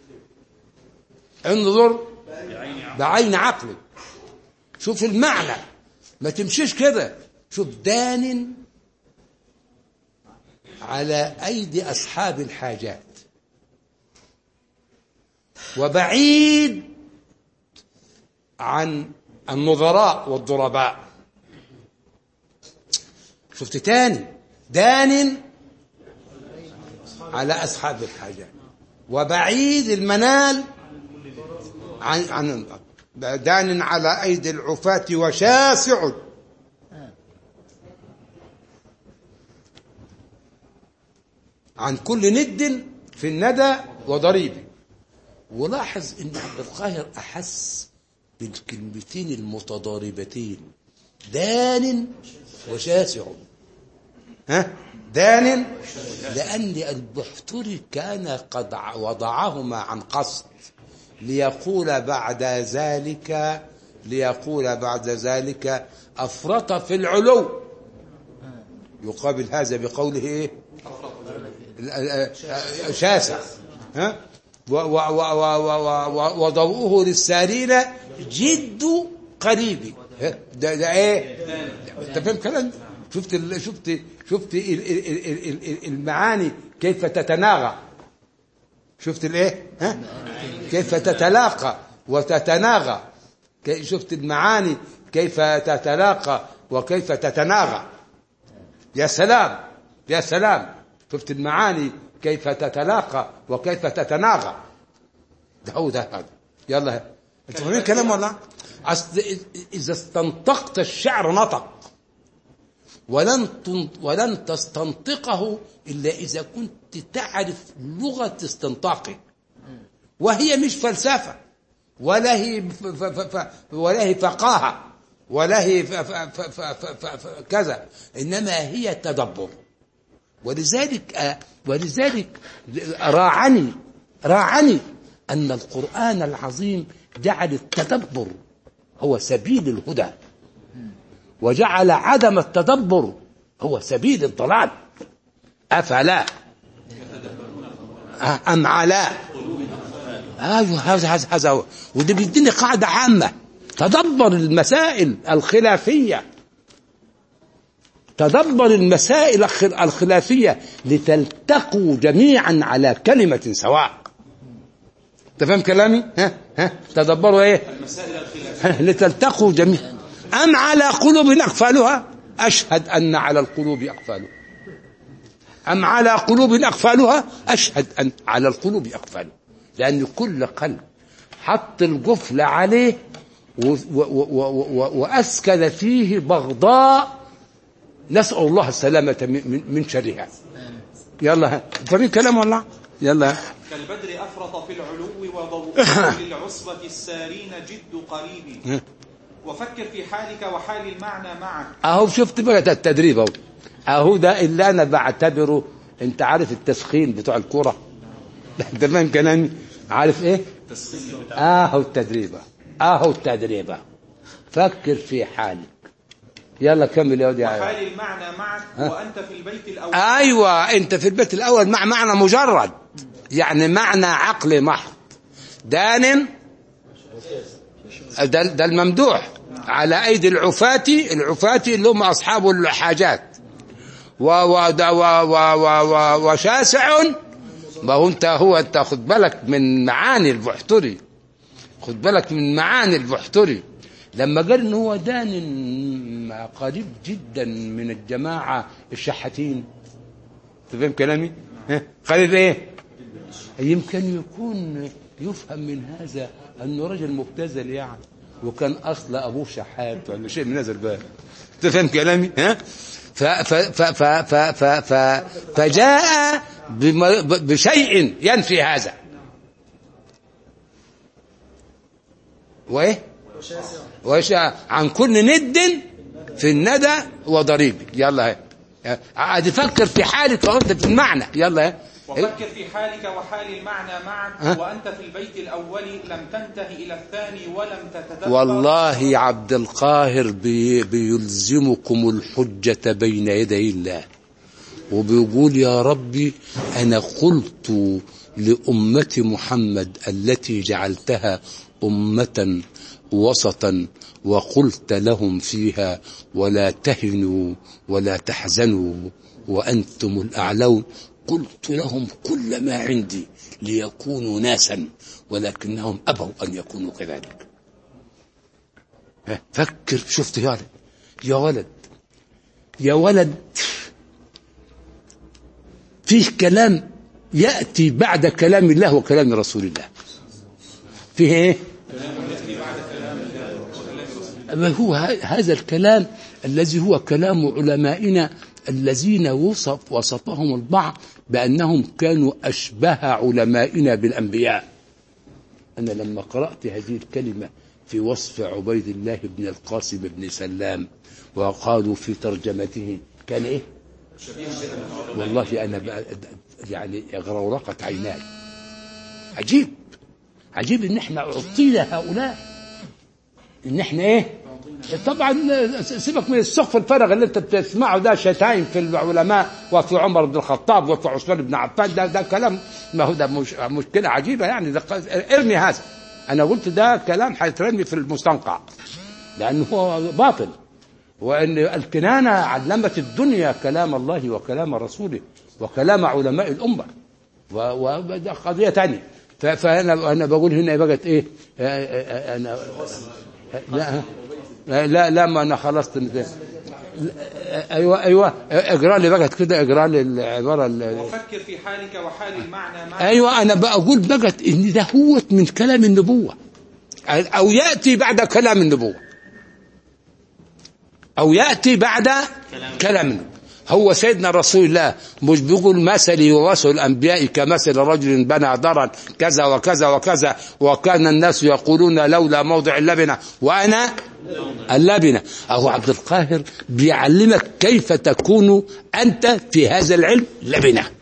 انظر بعين عقلك شوف المعنى ما تمشيش كده شوف دان على ايدي اصحاب الحاجات وبعيد عن النظراء والضرباء شفت تاني دان على أصحاب الحاجات وبعيد المنال عن عن دان على أيدي العفاة وشاسع عن كل ند في الندى وضريب ولاحظ ان عبد القاهر احس بالكلمتين المتضاربتين دان وشاسع ها دان لأن البحتري كان قد وضعهما عن قصد ليقول بعد ذلك ليقول بعد ذلك أفرط في العلو يقابل هذا بقوله إيه شاسع ها و- و- و- و- و- و- وضوءه للسارين جد قريب ها؟ ده ده ايه انت فاهم كلام شفت ال- شفت شفت ال- ال- ال- ال- ال- المعاني كيف تتناغى شفت الايه ها كيف تتلاقى وتتناغى كي- شفت المعاني كيف تتلاقى وكيف تتناغى يا سلام يا سلام شفت المعاني كيف تتلاقى وكيف تتناغى ده هو ده هذا يلا انتوا فاهمين الكلام ولا لا؟ اصل اذا استنطقت الشعر نطق ولن تن- ولن تستنطقه الا اذا كنت تعرف لغه استنطاقه وهي مش فلسفه ولا هي ف- ف- ف- ف- ولا هي فقاهه ولا هي ف- ف- ف- ف- ف- ف- ف- كذا انما هي تدبر ولذلك آه، ولذلك راعني راعني أن القرآن العظيم جعل التدبر هو سبيل الهدى وجعل عدم التدبر هو سبيل الضلال أفلا آه، أم على أيوه هذا هذا هذا هو وده بيديني قاعدة عامة تدبر المسائل الخلافية تدبر المسائل الخ- الخلافية لتلتقوا جميعا على كلمة سواء انت فاهم كلامي ها ها تدبروا ايه ها، لتلتقوا جميعا ام على قلوب اقفالها اشهد ان على القلوب اقفالها ام على قلوب اقفالها اشهد ان على القلوب اقفالها لان كل قلب حط القفل عليه و- و- و- و- و- واسكن فيه بغضاء نسال الله السلامه من- من من شرها يلا ها فاهمين كلام ولا يلا ها. كالبدر أفرط في العلو وضوءه للعصبة السارين جد قريب وفكر في حالك وحال المعنى معك اهو شفت بقى ده التدريب اهو اهو ده اللي انا بعتبره انت عارف التسخين بتوع الكوره انت فاهم كلامي عارف ايه اهو التدريب اهو التدريب أهو. فكر في حالك يلا كمل يا ودي وحال المعنى معك وأنت في البيت الأول ايوه انت في البيت الاول مع معنى مجرد يعني معنى عقلي محض دان ده, ده الممدوح على ايدي العفاة العفاة اللي هم اصحاب الحاجات و و ده و و و و وشاسع ما هو انت هو انت خد بالك من معاني البحتري خد بالك من معاني البحتري لما قال ان هو دان قريب جدا من الجماعه الشحاتين انت فاهم كلامي؟ ها؟ قريب ايه؟ يمكن يكون يفهم من هذا انه رجل مبتذل يعني وكان اصل ابوه شحات ولا شيء من هذا الباب انت فاهم كلامي؟ ها؟ ف ف ف ف ف ف ف فجاء بم- ب- بشيء ينفي هذا وايه؟ وش عن كل ند في الندى وضريب يلا هي عاد فكر في حالك وانت في المعنى يلا هي وفكر في حالك وحال المعنى معك ها؟ وأنت في البيت الأول لم تنته إلى الثاني ولم تتدبر والله عبد القاهر بي بيلزمكم الحجة بين يدي الله وبيقول يا ربي أنا قلت لأمة محمد التي جعلتها أمة وسطا وقلت لهم فيها ولا تهنوا ولا تحزنوا وأنتم الأعلون قلت لهم كل ما عندي ليكونوا ناسا ولكنهم أبوا أن يكونوا كذلك ها، فكر شفت يا ولد يا ولد يا ولد فيه كلام يأتي بعد كلام الله وكلام رسول الله فيه ايه ما هو ه- هذا الكلام الذي هو كلام علمائنا الذين وصف وصفهم البعض بأنهم كانوا أشبه علمائنا بالأنبياء أنا لما قرأت هذه الكلمة في وصف عبيد الله بن القاسم بن سلام وقالوا في ترجمته كان إيه والله أنا بقى يعني غرورقت عيناي عجيب عجيب ان احنا اعطينا هؤلاء ان احنا ايه طبعا سيبك من السقف الفارغ اللي انت بتسمعه ده شتايم في العلماء وفي عمر بن الخطاب وفي عثمان بن عفان ده ده كلام ما هو ده مش مشكله عجيبه يعني ده ق- ارمي هذا انا قلت ده كلام هيترمي في المستنقع لانه هو باطل وان الكنانه علمت الدنيا كلام الله وكلام رسوله وكلام علماء الامه و- وده قضيه ثانيه ف- فانا انا بقول هنا بقت ايه آه، آه، آه، انا لا لا لا, لا ما انا خلصت لا، ايوه ايوه اقرا لي بقت كده اقرا لي العباره ال- وفكر في حالك وحال المعنى معا ايوه انا بقول بقت ان ده هو من كلام النبوه او ياتي بعد كلام النبوه او ياتي بعد كلام النبوة. هو سيدنا رسول الله مش بيقول مثلي ومثل الانبياء كمثل رجل بنى دارا كذا وكذا وكذا وكان الناس يقولون لولا موضع اللبنه وانا اللبنه اهو عبد القاهر بيعلمك كيف تكون انت في هذا العلم لبنه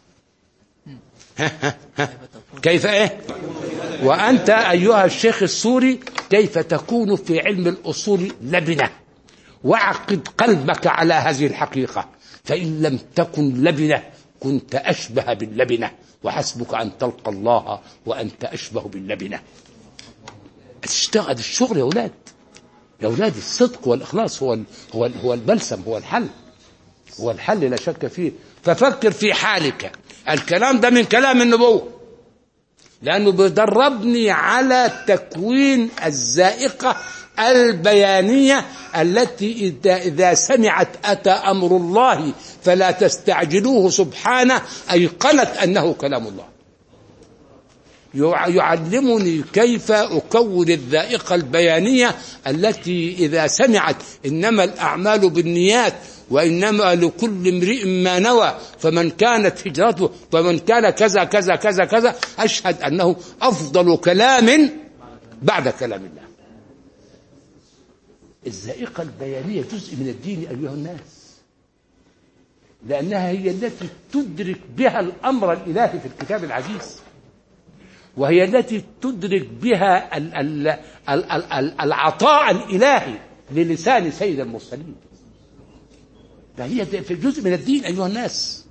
كيف ايه وانت ايها الشيخ السوري كيف تكون في علم الاصول لبنه واعقد قلبك على هذه الحقيقه فان لم تكن لبنه كنت اشبه باللبنه وحسبك ان تلقى الله وانت اشبه باللبنه اشتغل الشغل يا اولاد يا اولاد الصدق والاخلاص هو ال- هو ال- هو البلسم هو الحل هو الحل لا شك فيه ففكر في حالك الكلام ده من كلام النبوة لأنه بيدربني على تكوين الزائقة البيانية التي إذا, إذا سمعت أتى أمر الله فلا تستعجلوه سبحانه أيقنت أنه كلام الله يع- يعلمني كيف أكون الذائقة البيانية التي إذا سمعت إنما الأعمال بالنيات وإنما لكل امرئ ما نوى فمن كانت هجرته فمن كان كذا كذا كذا كذا أشهد أنه أفضل كلام بعد كلام الله الذائقة البيانية جزء من الدين أيها الناس لأنها هي التي تدرك بها الأمر الإلهي في الكتاب العزيز وهي التي تدرك بها ال- ال- ال- ال- ال- العطاء الإلهي للسان سيد المرسلين فهي د- في جزء من الدين أيها الناس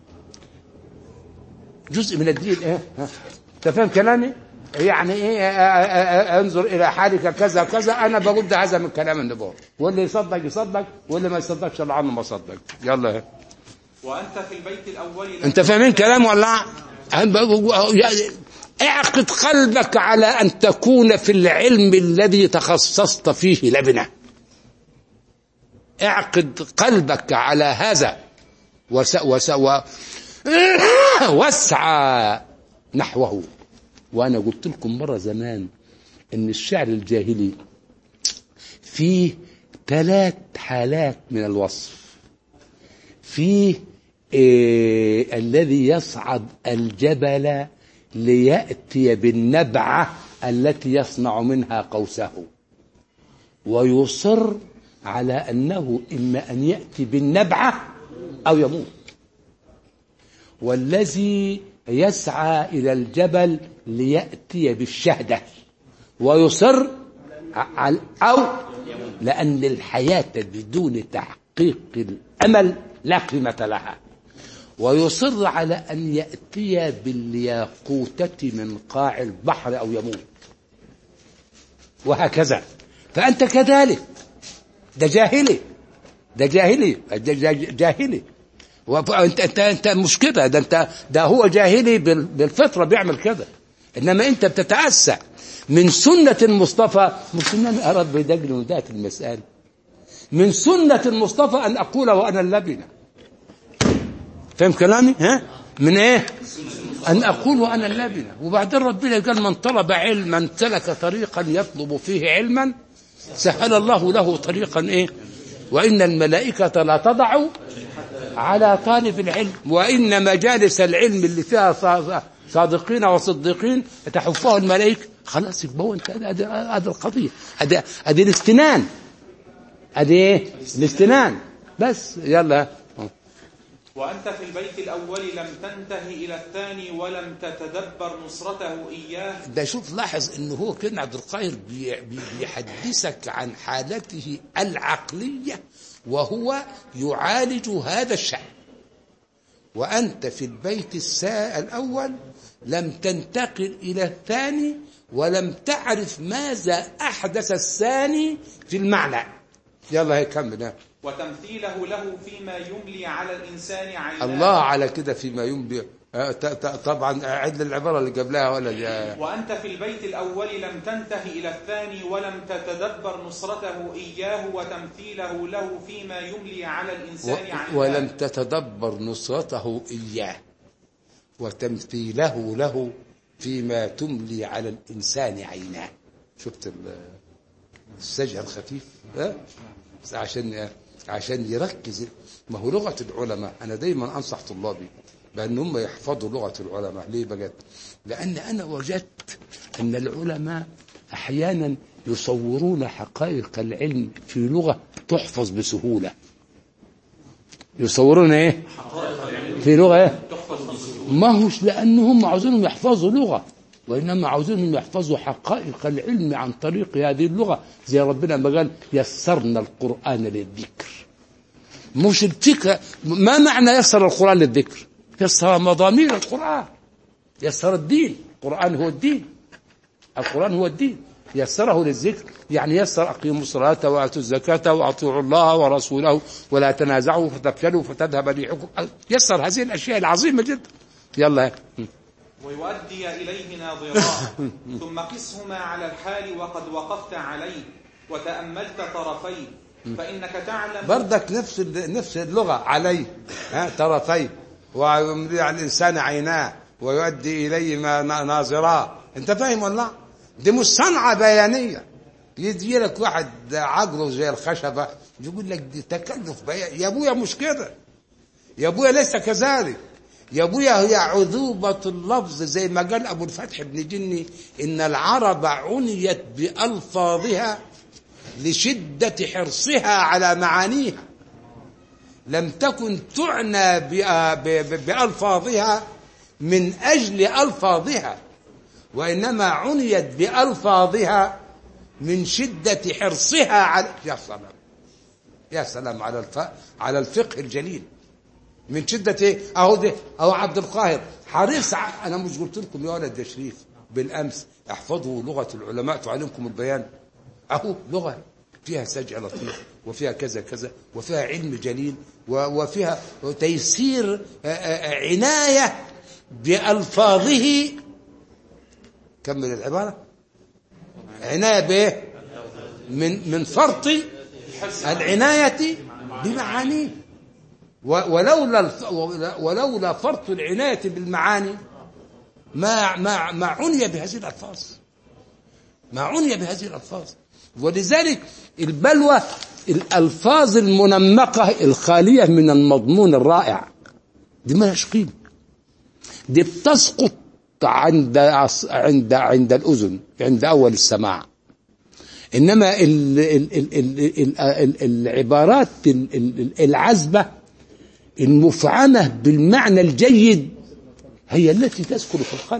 جزء من الدين إيه ها؟ أنت فاهم كلامي يعني ايه آه، آه، آه، انظر الى حالك كذا كذا انا بقول ده هذا من كلام النبوه واللي يصدق يصدق واللي ما يصدقش الله عنه ما صدق يلا وأنت في البيت الأول لم انت فاهمين كلام ولا أنا بقول- يعني اعقد قلبك على ان تكون في العلم الذي تخصصت فيه لبنه اعقد قلبك على هذا وس وس و واسعى نحوه وانا قلت لكم مره زمان ان الشعر الجاهلي فيه ثلاث حالات من الوصف فيه إيه الذي يصعد الجبل ليأتي بالنبعة التي يصنع منها قوسه ويصر على أنه إما أن يأتي بالنبعة أو يموت والذي يسعى إلى الجبل ليأتي بالشهدة ويصر على أو لأن الحياة بدون تحقيق الأمل لا قيمة لها ويصر على أن يأتي بالياقوتة من قاع البحر أو يموت وهكذا فأنت كذلك ده جاهلي ده جاهلي ده جا- جاهلي وانت انت انت مش كده ده انت ده هو جاهلي بال- بالفطره بيعمل كده انما انت بتتاسى من سنه المصطفى مش ان انا اراد بدجل وذات المساله من سنه المصطفى ان اقول وانا اللبنه فاهم كلامي ها من ايه ان اقول وانا اللبنه وبعدين ربنا قال من طلب علما سلك طريقا يطلب فيه علما سهل الله له طريقا ايه وان الملائكه لا تضع على طالب العلم وإن مجالس العلم اللي فيها صا- صادقين وصديقين تحفها الملائكة خلاص يبقى هو انت هذا القضية هذا هذه الاستنان هذه ايه الاستنان بس يلا وأنت في البيت الأول لم تنتهي إلى الثاني ولم تتدبر نصرته إياه ده شوف لاحظ انه هو كان عبد القاهر بي- بي- بيحدثك عن حالته العقلية وهو يعالج هذا الشأن وأنت في البيت السا الأول لم تنتقل إلى الثاني ولم تعرف ماذا أحدث الثاني في المعنى يلا هي كمل ها. وتمثيله له فيما يملي على الإنسان عيناه الله على كده فيما ينبئ آه، ت- ت- طبعا أعد العبارة اللي قبلها ولا اللي- وأنت في البيت الأول لم تنته إلى الثاني ولم تتدبر نصرته إياه وتمثيله له فيما يملي على الإنسان عن و- ولم تتدبر نصرته إياه وتمثيله له فيما تملي على الإنسان عيناه شفت ال- السجع الخفيف ها؟ بس عشان عشان يركز ما هو لغة العلماء أنا دايما أنصح طلابي بأن هم يحفظوا لغة العلماء ليه بجد لأن أنا وجدت أن العلماء أحيانا يصورون حقائق العلم في لغة تحفظ بسهولة يصورون ايه في لغه ايه ما هوش لانهم عاوزينهم يحفظوا لغه وانما عاوزينهم يحفظوا حقائق العلم عن طريق هذه اللغه زي ربنا ما قال يسرنا القران للذكر مش الفكره ما معنى يسر القران للذكر يسر مضامير القران يسر الدين القران هو الدين القرآن هو الدين يسره للذكر يعني يسر أقيموا الصلاة وآتوا الزكاة وأطيعوا الله ورسوله ولا تنازعوا فتفشلوا فتذهب ريحكم يسر هذه الأشياء العظيمة جدا يلا ويؤدي إليه ناظراه ثم قسهما على الحال وقد وقفت عليه وتأملت طرفيه فإنك تعلم بردك نفس ال- نفس اللغة عليه ها طرفيه ويملي على الإنسان عيناه ويؤدي إليه ما نا- ناظراه أنت فاهم ولا لا؟ دي مش صنعة بيانية يجي لك واحد عقله زي الخشبة يقول لك دي تكلف بيان يا أبويا مش كده يا أبويا ليس كذلك يا أبويا هي عذوبة اللفظ زي ما قال أبو الفتح بن جني إن العرب عنيت بألفاظها لشدة حرصها على معانيها لم تكن تعنى ب- ب- بألفاظها من أجل ألفاظها وإنما عنيت بألفاظها من شدة حرصها على يا سلام يا سلام على الف... على الفقه الجليل من شدة ايه اهو ده اهو عبد القاهر حريص ع- انا مش قلت لكم يا ولد يا شريف بالامس احفظوا لغة العلماء تعلمكم البيان اهو لغة فيها سجع لطيف وفيها كذا كذا وفيها علم جليل و- وفيها تيسير آه، آه، عناية بألفاظه كمل العبارة عناية بإيه من من فرط العناية بمعانيه و- ولولا الف- ولولا فرط العناية بالمعاني ما ما ما عني بهذه الألفاظ ما عني بهذه الألفاظ ولذلك البلوى الألفاظ المنمقة الخالية من المضمون الرائع دي مالهاش قيمة دي بتسقط عند عند عند الأذن عند أول السماع إنما ال ال ال ال ال ال العبارات ال- ال- العذبة المفعمة بالمعنى الجيد هي التي تسكن في القلب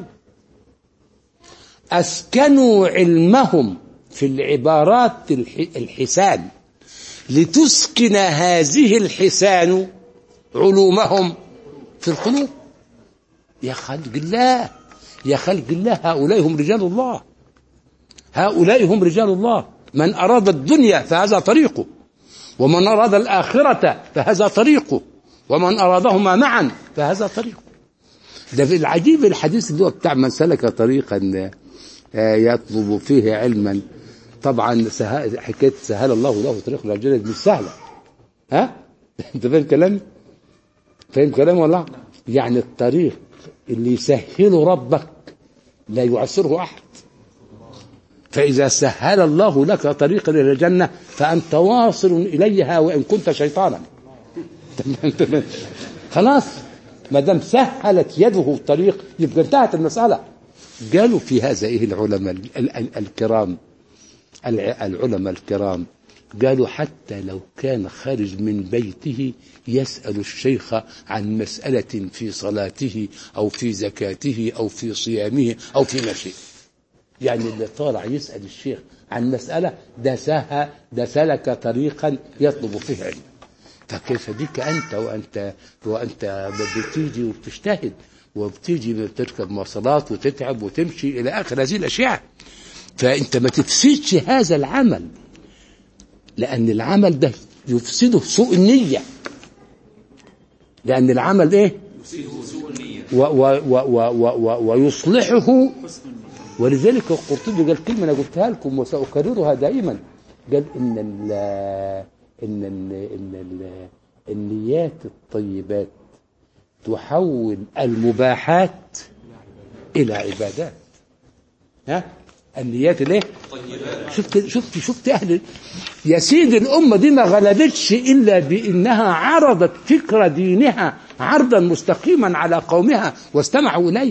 أسكنوا علمهم في العبارات الح- الحسان لتسكن هذه الحسان علومهم في القلوب يا خلق الله يا خلق الله هؤلاء هم رجال الله هؤلاء هم رجال الله من أراد الدنيا فهذا طريقه ومن أراد الآخرة فهذا طريقه ومن أرادهما معا فهذا طريقه ده في العجيب الحديث اللي هو بتاع من سلك طريقا آه، يطلب فيه علما طبعا سه- حكايه سهل الله له طريق الرجل مش سهله ها انت فاهم كلامي فاهم كلامي ولا لا؟ يعني الطريق اللي يسهله ربك لا يعسره احد فإذا سهل الله لك طريقا إلى الجنة فأنت واصل إليها وإن كنت شيطانا تمام تمام خلاص ما دام سهلت يده الطريق يبقى انتهت المسألة قالوا في هذا إيه العلماء ال- ال- الكرام الع- العلماء الكرام قالوا حتى لو كان خارج من بيته يسأل الشيخ عن مسألة في صلاته أو في زكاته أو في صيامه أو في مشيه يعني اللي طالع يسأل الشيخ عن مسألة ده سها ده سلك طريقا يطلب فيه علم فكيف بك أنت وأنت وأنت بتيجي وبتجتهد وبتيجي بتركب مواصلات وتتعب وتمشي إلى آخر هذه الأشياء فأنت ما تفسدش هذا العمل لأن العمل ده يفسده سوء النية لأن العمل إيه؟ يفسده سوء النية و و و و و و ويصلحه ولذلك القرطبي قال كلمة أنا قلتها لكم وسأكررها دائما قال إن ال إن ال إن ال النيات الطيبات تحول المباحات إلى عبادات ها النيات ليه شفت شفت شفت اهل يا سيدي الامه دي ما غلبتش الا بانها عرضت فكر دينها عرضا مستقيما على قومها واستمعوا اليه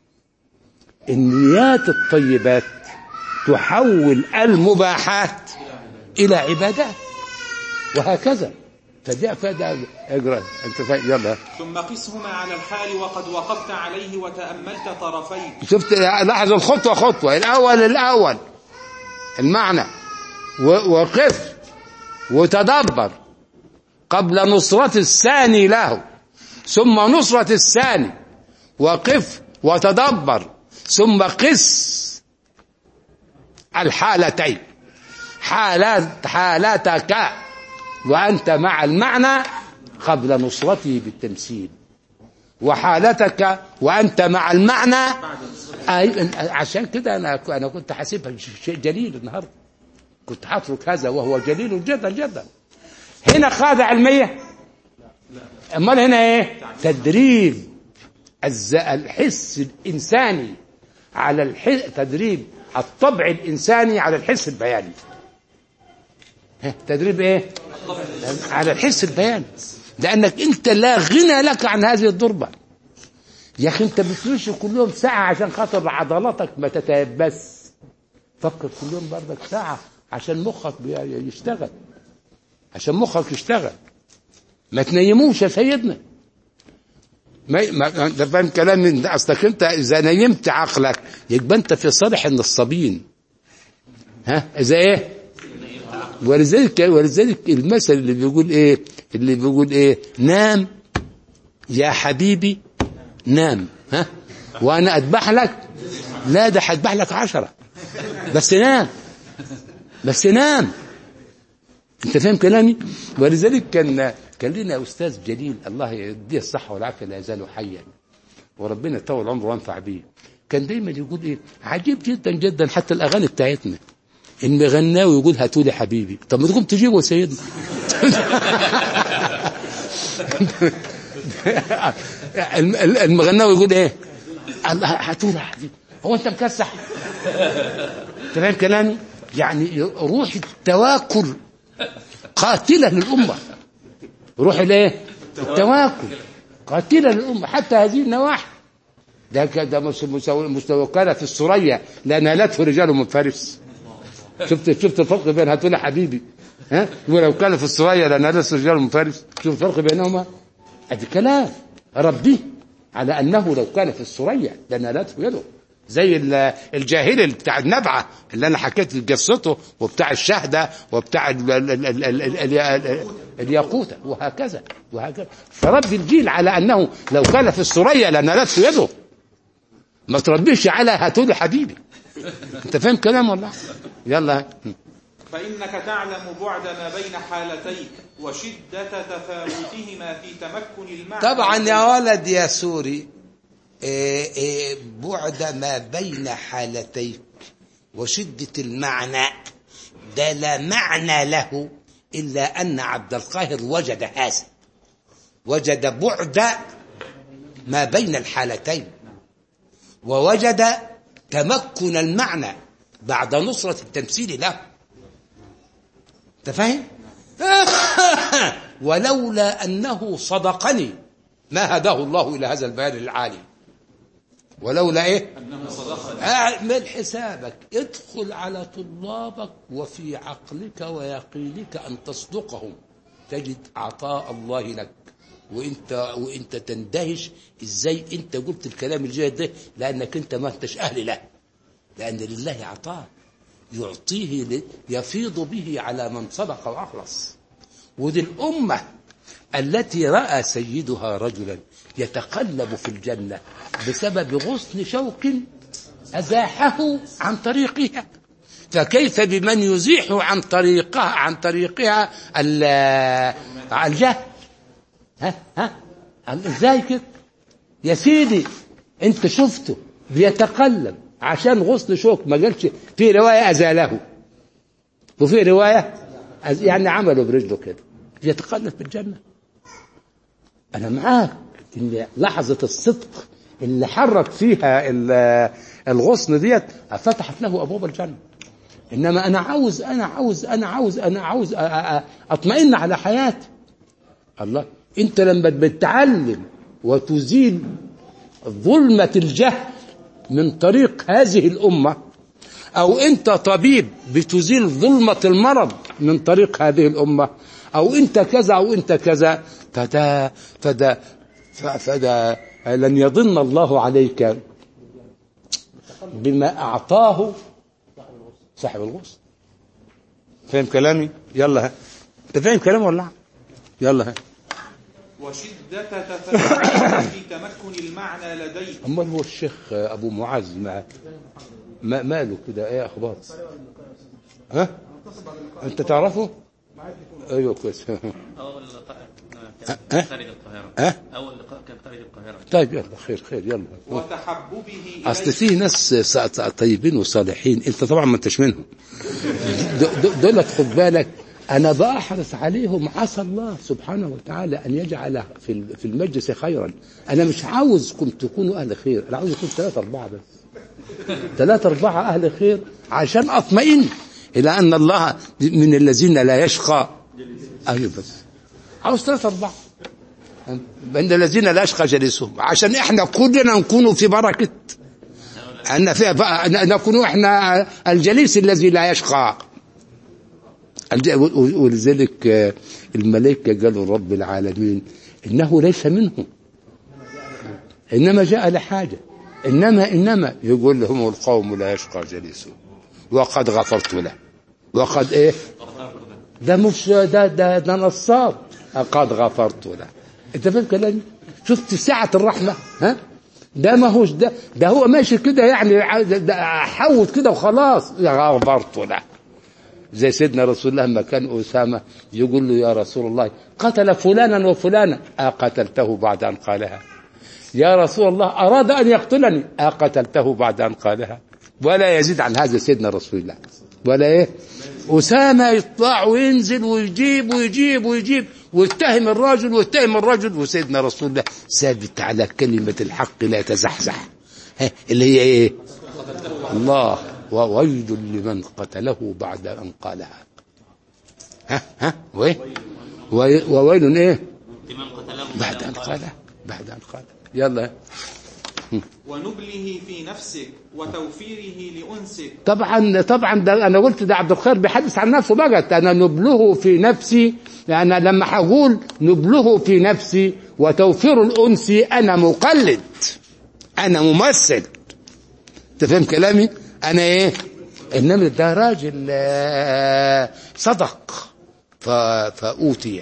النيات الطيبات تحول المباحات الى عبادات وهكذا فده فده اقرا انت فا... يلا ثم قسهما على الحال وقد وقفت عليه وتأملت طرفيه شفت لاحظ الخطوة خطوة الأول الأول المعنى و- وقف وتدبر قبل نصرة الثاني له ثم نصرة الثاني وقف وتدبر ثم قس الحالتين حالات حالتك وأنت مع المعنى قبل نصرته بالتمثيل وحالتك وانت مع المعنى أي عشان كده انا انا كنت حاسبها شيء جليل النهارده كنت هترك هذا وهو جليل جدا جدا هنا قاعده علميه امال هنا ايه تدريب الز- الحس الانساني على الحس تدريب الطبع الانساني على الحس البياني ها، تدريب ايه على الحس البياني لانك انت لا غنى لك عن هذه الضربه يا اخي انت بتمشي كل يوم ساعه عشان خاطر عضلاتك ما تتيبس فكر كل يوم بردك ساعه عشان مخك بي- يشتغل عشان مخك يشتغل ما تنيموش يا سيدنا ما ما انت فاهم كلام من ده اصلك انت اذا نيمت عقلك يبقى انت في صالح النصابين ها اذا ايه ولذلك ولذلك المثل اللي بيقول ايه اللي بيقول ايه نام يا حبيبي نام ها وانا اذبح لك لا ده هذبح لك عشرة بس نام بس نام انت فاهم كلامي ولذلك كان كان لنا استاذ جليل الله يديه الصحه والعافيه لا يزال حيا وربنا يطول عمره وينفع بيه كان دايما يقول ايه عجيب جدا جدا حتى الاغاني بتاعتنا ان غناوي يقول هاتوا لي حبيبي طب ما تقوم تجيبه يا سيدنا الم- ال- المغناوي يقول ايه الله هاتوا لي يا حبيبي هو انت مكسح انت فاهم كلامي يعني روح التواكل قاتله للامه روح الايه التواكل قاتله للامه حتى هذه النواحي ده ك- ده مس- مسو- مستوى كان في السرية لا نالته رجال من فارس شفت شفت الفرق بين هاتوا لي حبيبي ها ولو كان في السرية لا نالته رجال من فارس شوف الفرق بينهما ادي كلام ربي على انه لو كان في السرية لنالته يده زي ال- الجاهلي بتاع النبعة اللي انا حكيت قصته وبتاع الشهدة وبتاع ال- ال- ال- ال- ال- ال- ال- الياقوتة وهكذا وهكذا فربي الجيل على انه لو كان في السرية لنالته يده ما تربيش على هاتولي حبيبي انت فاهم كلام والله يلا فإنك تعلم بعد ما بين حالتيك وشدة تفاوتهما في تمكن المعنى طبعا يا ولد يا سوري إيه إيه بعد ما بين حالتيك وشدة المعنى ده لا معنى له إلا أن عبد القاهر وجد هذا وجد بعد ما بين الحالتين ووجد تمكن المعنى بعد نصرة التمثيل له انت فاهم ولولا أنه صدقني ما هداه الله إلى هذا البيان العالي ولولا إيه اعمل حسابك ادخل على طلابك وفي عقلك ويقينك أن تصدقهم تجد عطاء الله لك وانت وانت تندهش ازاي انت قلت الكلام الجيد ده لانك انت ما انتش اهل له لان لله عطاء يعطيه ل- يفيض به على من صدق واخلص ودي الامه التي راى سيدها رجلا يتقلب في الجنه بسبب غصن شوك ازاحه عن طريقها فكيف بمن يزيح عن طريقها عن طريقها ال- الجهل ها ها ازاي كده يا سيدي انت شفته بيتقلب عشان غصن شوك ما قالش في روايه ازاله وفي روايه أز- يعني عمله برجله كده بيتقلب في الجنه انا معاك ان لحظه الصدق اللي حرك فيها ال- الغصن ديت فتحت له ابواب الجنه انما انا عاوز انا عاوز انا عاوز انا عاوز أ- أ- أ- اطمئن على حياتي الله انت لما بتتعلم وتزيل ظلمة الجهل من طريق هذه الأمة أو أنت طبيب بتزيل ظلمة المرض من طريق هذه الأمة أو أنت كذا أو أنت كذا فده فده ف- فده لن يضن الله عليك بما أعطاه صاحب الغصن فاهم كلامي؟ يلا ها أنت فاهم كلامي ولا لا؟ يلا ها وشدة تفاعله في تمكن المعنى لديه امال هو الشيخ ابو معاذ ما ما ماله كده ايه اخبار ها انت تعرفه ايوه كويس أول لقاء كان أه؟ خارج القاهرة أه؟ أول لقاء كان خارج القاهرة طيب يلا خير خير يلا وتحببه اصل إليه في ناس ص- طيبين وصالحين انت طبعا ما انتش منهم د- د- دولت خد بالك انا بحرص عليهم عسى الله سبحانه وتعالى ان يجعل في ال- في المجلس خيرا انا مش عاوزكم تكونوا اهل خير انا عاوز يكون ثلاثة اربعة بس ثلاثة أربعة أهل خير عشان أطمئن إلى أن الله من الذين لا يشقى أيوة بس عاوز ثلاثة أربعة من الذين لا يشقى جليسهم عشان إحنا كلنا نكون في بركة أن في أن نكون إحنا الجليس الذي لا يشقى الج- ولذلك آه، الملائكة قالوا رب العالمين إنه ليس منهم إنما جاء لحاجة إنما إنما يقول لهم القوم لا يشقى جليسهم وقد غفرت له وقد إيه ده مش ده ده ده نصاب قد غفرت له أنت فاهم كلامي شفت سعة الرحمة ها ده ما هوش ده ده هو ماشي كده يعني ع- ده حوت كده وخلاص غفرت له زي سيدنا رسول الله لما كان أسامة يقول له يا رسول الله قتل فلانا وفلانا أقتلته بعد أن قالها يا رسول الله أراد أن يقتلني أقتلته بعد أن قالها ولا يزيد عن هذا سيدنا رسول الله ولا إيه أسامة يطلع وينزل ويجيب ويجيب ويجيب ويتهم الرجل ويتهم الرجل وسيدنا رسول الله ثابت على كلمة الحق لا تزحزح ها، اللي هي إيه الله وويل لمن قتله بعد أن قالها ها ها وإيه وي- وويل إيه لمن قتله بعد أن قالها بعد أن قالها يلا ونبله في نفسك وتوفيره لأنسك طبعا طبعا ده انا قلت ده عبد الخير بيحدث عن نفسه بقى انا نبله في نفسي يعني لما هقول نبله في نفسي وتوفير الانس انا مقلد انا ممثل انت فاهم كلامي انا ايه انما ده راجل آه، صدق ف- فاوتي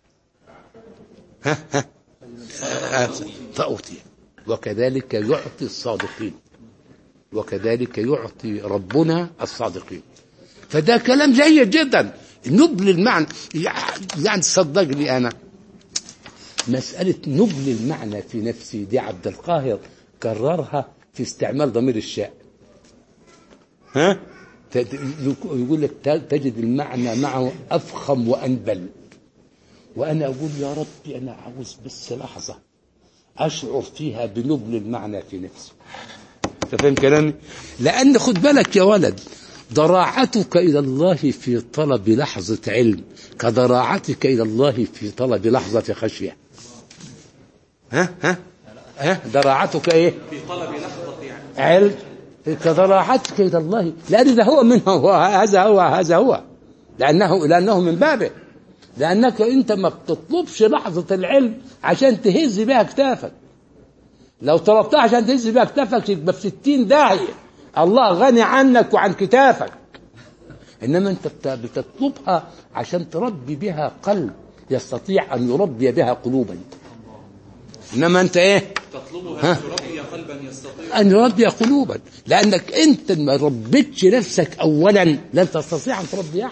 ها ها آه، فاوتي وكذلك يعطي الصادقين وكذلك يعطي ربنا الصادقين فده كلام جيد جدا نبل المعنى يعني صدقني انا مسألة نبل المعنى في نفسي دي عبد القاهر كررها في استعمال ضمير الشاء ها ت- ت- يقول لك ت- تجد المعنى معه أفخم وأنبل وأنا أقول يا ربي أنا عاوز بس لحظة أشعر فيها بنبل المعنى في نفسي انت فاهم كلامي لان خد بالك يا ولد ضراعتك الى الله في طلب لحظه علم كضراعتك الى الله في طلب لحظه خشيه ها ها ها ضراعتك ايه في طلب لحظة يعني علم كضراعتك الى الله لان ده هو منه هو هذا هو هذا هو لانه لانه من بابه لانك انت ما بتطلبش لحظه العلم عشان تهز بها كتافك لو طلبتها عشان تهز بها كتافك يبقى في 60 داهيه الله غني عنك وعن كتافك انما انت بت- بتطلبها عشان تربي بها قلب يستطيع ان يربي بها قلوبا انما انت ايه تطلبها أن تربي قلبا يستطيع أن يربي قلوبا لأنك أنت ما ربيتش نفسك أولا لن تستطيع أن تربي أحد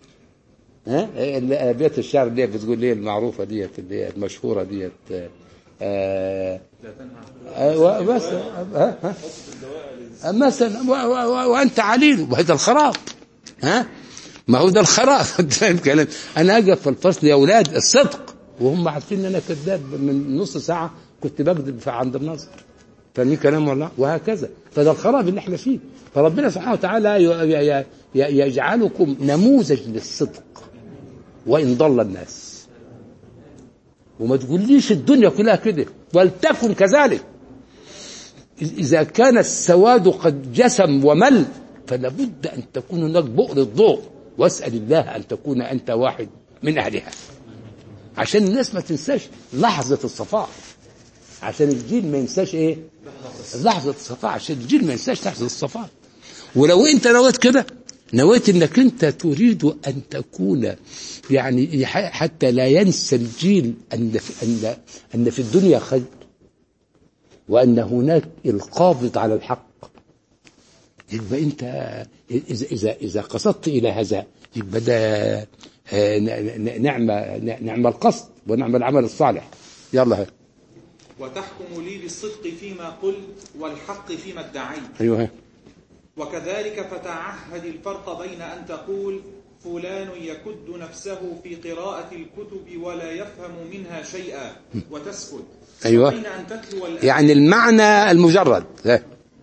ها ال- أبيات الشعر اللي هي بتقول لي المعروفة ديت اللي هي المشهورة ديت آه، آه آه بس آه آه آه مثلا و- و- و- وانت عليل وهذا الخراب ها ما هو ده الخراب انت فاهم كلام انا اقف في الفصل يا اولاد الصدق وهم عارفين ان انا كذاب من نص ساعه كنت بكذب في عند الناظر فاهمين كلام والله وهكذا فده الخراب اللي احنا فيه فربنا سبحانه وتعالى ي- ي- ي- يجعلكم نموذج للصدق وان ضل الناس وما تقوليش الدنيا كلها كده ولتكن كذلك إذا كان السواد قد جسم ومل فلابد أن تكون هناك بؤر الضوء واسأل الله أن تكون أنت واحد من أهلها عشان الناس ما تنساش لحظة الصفاء عشان الجيل ما ينساش إيه لحظة الصفاء عشان الجيل ما ينساش لحظة الصفاء ولو أنت نويت كده نويت أنك أنت تريد أن تكون يعني ح- حتى لا ينسى الجيل أن في, أن أن في الدنيا خير وأن هناك القابض على الحق يبقى أنت إذا إذا إذا قصدت إلى هذا يبقى ده آه، ن- ن- نعمة نعمة القصد ونعمة العمل الصالح يلا هي. وتحكم لي بالصدق فيما قلت والحق فيما ادعيت أيوه هي. وكذلك فتعهد الفرق بين أن تقول فلان يكد نفسه في قراءة الكتب ولا يفهم منها شيئا وتسكت أيوة. وبين أن تتلو الآية يعني المعنى المجرد هي.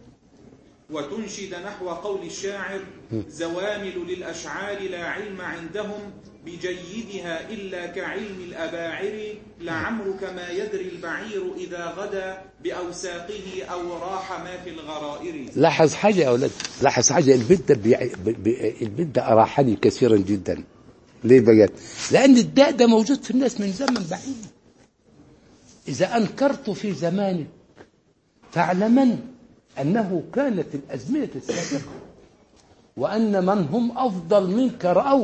وتنشد نحو قول الشاعر زوامل للأشعار لا علم عندهم بجيدها إلا كعلم الأباعر لعمرك ما يدري البعير إذا غدا بأوساقه أو راح ما في الغرائر لاحظ حاجة يا أولاد لاحظ حاجة البيت ده بيع... بي... بي... البيت ده أراحني كثيرا جدا ليه بقى لأن الداء ده موجود في الناس من زمن بعيد إذا أنكرت في زمانك فاعلمن أنه كانت الأزمنة السابقة وأن من هم أفضل منك رأوه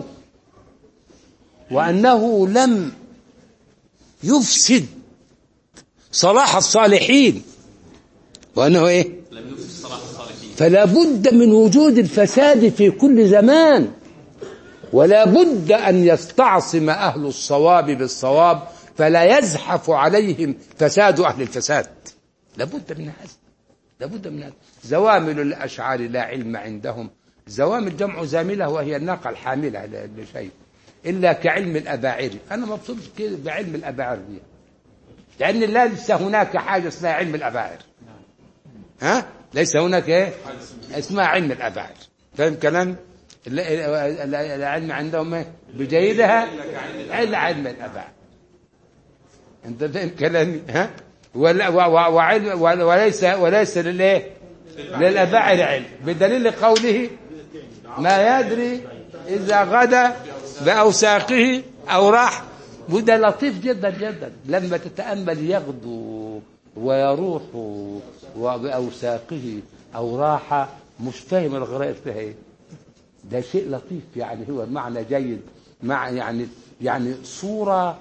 وأنه لم يفسد صلاح الصالحين وأنه إيه لم يفسد صلاح الصالحين فلا بد من وجود الفساد في كل زمان ولا بد أن يستعصم أهل الصواب بالصواب فلا يزحف عليهم فساد أهل الفساد لا بد من هذا لا بد من هذا زوامل الأشعار لا علم عندهم زوامل جمع زاملة وهي الناقة الحاملة ل- لشيء إلا كعلم الأباعر أنا مبسوط كده بعلم الأباعر دي لأن ليس هناك حاجة اسمها علم الأباعر ها ليس هناك ايه اسمها علم الاباعر فاهم كلام ال- ال- ال- العلم عندهم ايه بجيدها الا علم الاباعر انت فاهم كلامي ها ولا و- و- وعلم ول- وليس وليس للايه للاباعر علم بدليل قوله ما يدري اذا غدا باوساقه او راح وده لطيف جدا جدا لما تتامل يغدو ويروح وباوساقه او راح مش فاهم الغرائب فيها ايه ده شيء لطيف يعني هو معنى جيد مع يعني يعني صوره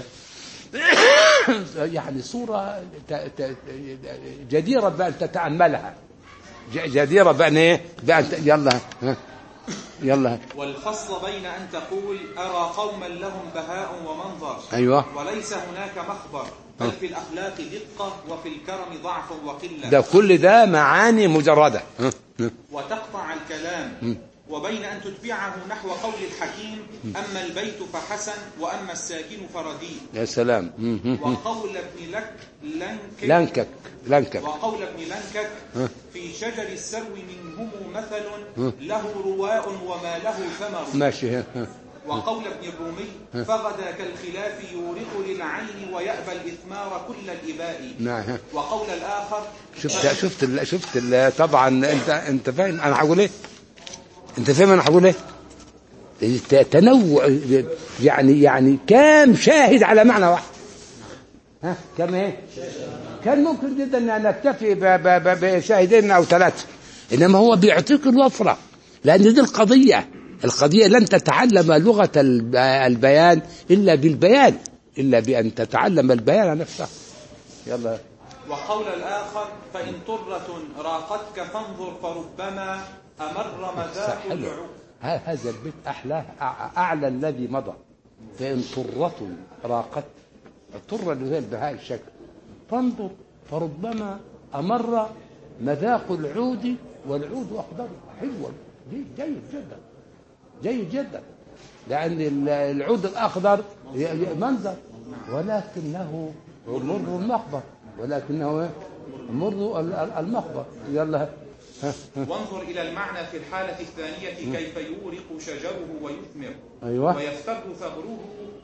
يعني صوره ت- ت- جديره بان تتاملها ج- جديره بان ايه بان ت- يلا ها، يلا والفصل بين أن تقول أرى قوما لهم بهاء ومنظر ايوه وليس هناك مخبر بل في الأخلاق دقة وفي الكرم ضعف وقلة ده كل ده معاني مجرده ها، ها. وتقطع الكلام وبين أن تتبعه نحو قول الحكيم أما البيت فحسن وأما الساكن فرديء يا سلام م- م- م. وقول ابن لك لنك لنكك لنكك وقول ابن لنكك في شجر السرو منهم مثل له رواء وما له ثمر ماشي ها، ها. وقول ابن الرومي فغدا كالخلاف يورق للعين ويأبى الإثمار كل الإباء نعم ها. وقول الآخر شفت شفت ال شفت ال طبعا انت انت فاهم انا هقول ايه انت فاهم انا هقول ايه الت- تنوع يعني يعني كام شاهد على معنى واحد ها كم ايه كان ممكن جدا ان نكتفي ب- ب- ب- بشاهدين او ثلاثه انما هو بيعطيك الوفره لان دي القضيه القضيه لن تتعلم لغه الب- البيان الا بالبيان الا بان تتعلم البيان نفسه يلا وقول الآخر فإن طرة راقتك فانظر فربما أمر مذاق حلو العقول ه- هذا البيت أحلاه أع- أعلى الذي مضى فإن طرة راقت الطرة اللي هي البهاء الشكل فانظر فربما أمر مذاق العود والعود أخضر حلو جيد جيد جدا جيد جدا لأن ال- العود الأخضر ي- ي- منظر ولكنه مر المخبر ولكنه إيه؟ مر ال- ال- المخبر يلا ها. وانظر إلى المعنى في الحالة الثانية كيف يورق شجره ويثمر أيوه ويفتر ثغره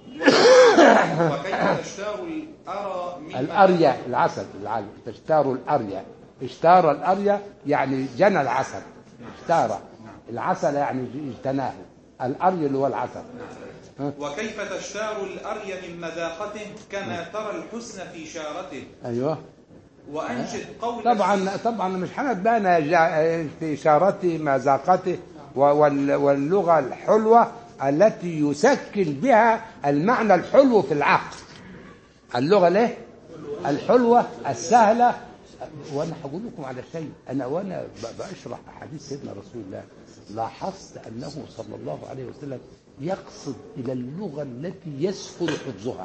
وكيف تشتار الأرى من الأريا العسل العل تشتار الأريا اشتار الأريا يعني جنى العسل اشتار العسل يعني اجتناه الأريا اللي هو العسل وكيف تشتار الأري من مذاقته كما ترى الحسن في شارته أيوه وأنشد قول طبعا طبعا مش هنبان جا- في إشارته مذاقته و- وال- واللغة الحلوة التي يسكن بها المعنى الحلو في العقل اللغة ليه الحلوة السهلة وانا هقول لكم على شيء انا وانا ب- بشرح احاديث سيدنا رسول الله لاحظت انه صلى الله عليه وسلم يقصد الى اللغه التي يسهل حفظها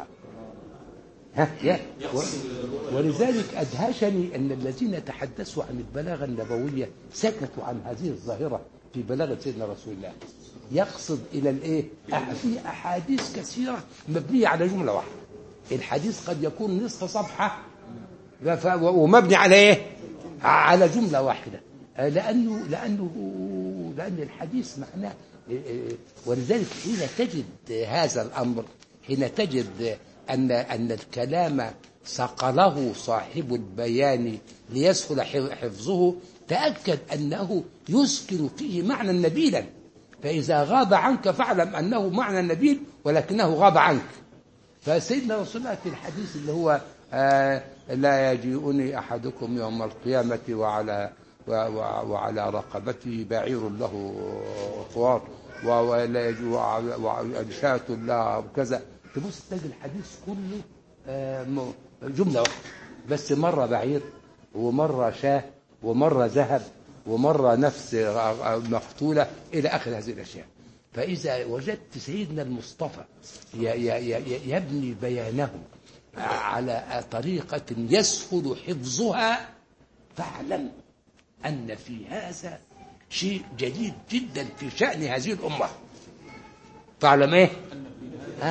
ها يا و- ولذلك ادهشني ان الذين تحدثوا عن البلاغه النبويه سكتوا عن هذه الظاهره في بلاغه سيدنا رسول الله يقصد الى الايه أح- في احاديث كثيره مبنيه على جمله واحده الحديث قد يكون نصف صفحه ف- و- ومبني على ايه على جمله واحده آه، لانه لانه لان الحديث معناه آه، آه، ولذلك حين تجد هذا الامر حين تجد ان ان الكلام صقله صاحب البيان ليسهل حف- حفظه تاكد انه يسكن فيه معنى نبيلا فاذا غاب عنك فاعلم انه معنى نبيل ولكنه غاب عنك فسيدنا رسول الله في الحديث اللي هو آه لا يجيئني احدكم يوم القيامه وعلى و- و- وعلى رقبته بعير له خوار و- ولا يجيء شاة لا وكذا تبص تلاقي الحديث كله آه م- جمله واحده بس مره بعير ومره شاه ومره ذهب ومره نفس آه، مقتوله الى اخر هذه الاشياء فإذا وجدت سيدنا المصطفى ي- ي- ي- يبني بيانه على طريقة يسهل حفظها فاعلم أن في هذا شيء جديد جدا في شأن هذه الأمة فاعلم إيه؟ ها؟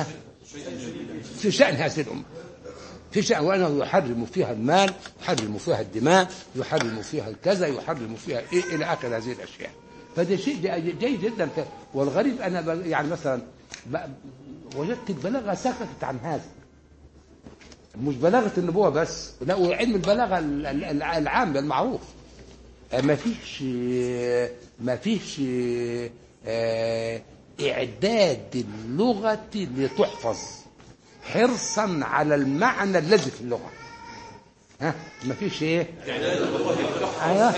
في شأن هذه الأمة في شأن وأنه يحرم فيها المال يحرم فيها الدماء يحرم فيها الكذا يحرم فيها إيه إلى آخر هذه الأشياء فده شيء جي- جيد جدا ف- والغريب أنا ب- يعني مثلا ب- وجدت البلاغة سكتت عن هذا مش بلاغة النبوة بس لا وعلم البلاغة ال- ال- العام المعروف ما فيش ما فيش آه، إعداد اللغة لتحفظ حرصا على المعنى الذي في اللغة ها ما فيش ايه أيوة.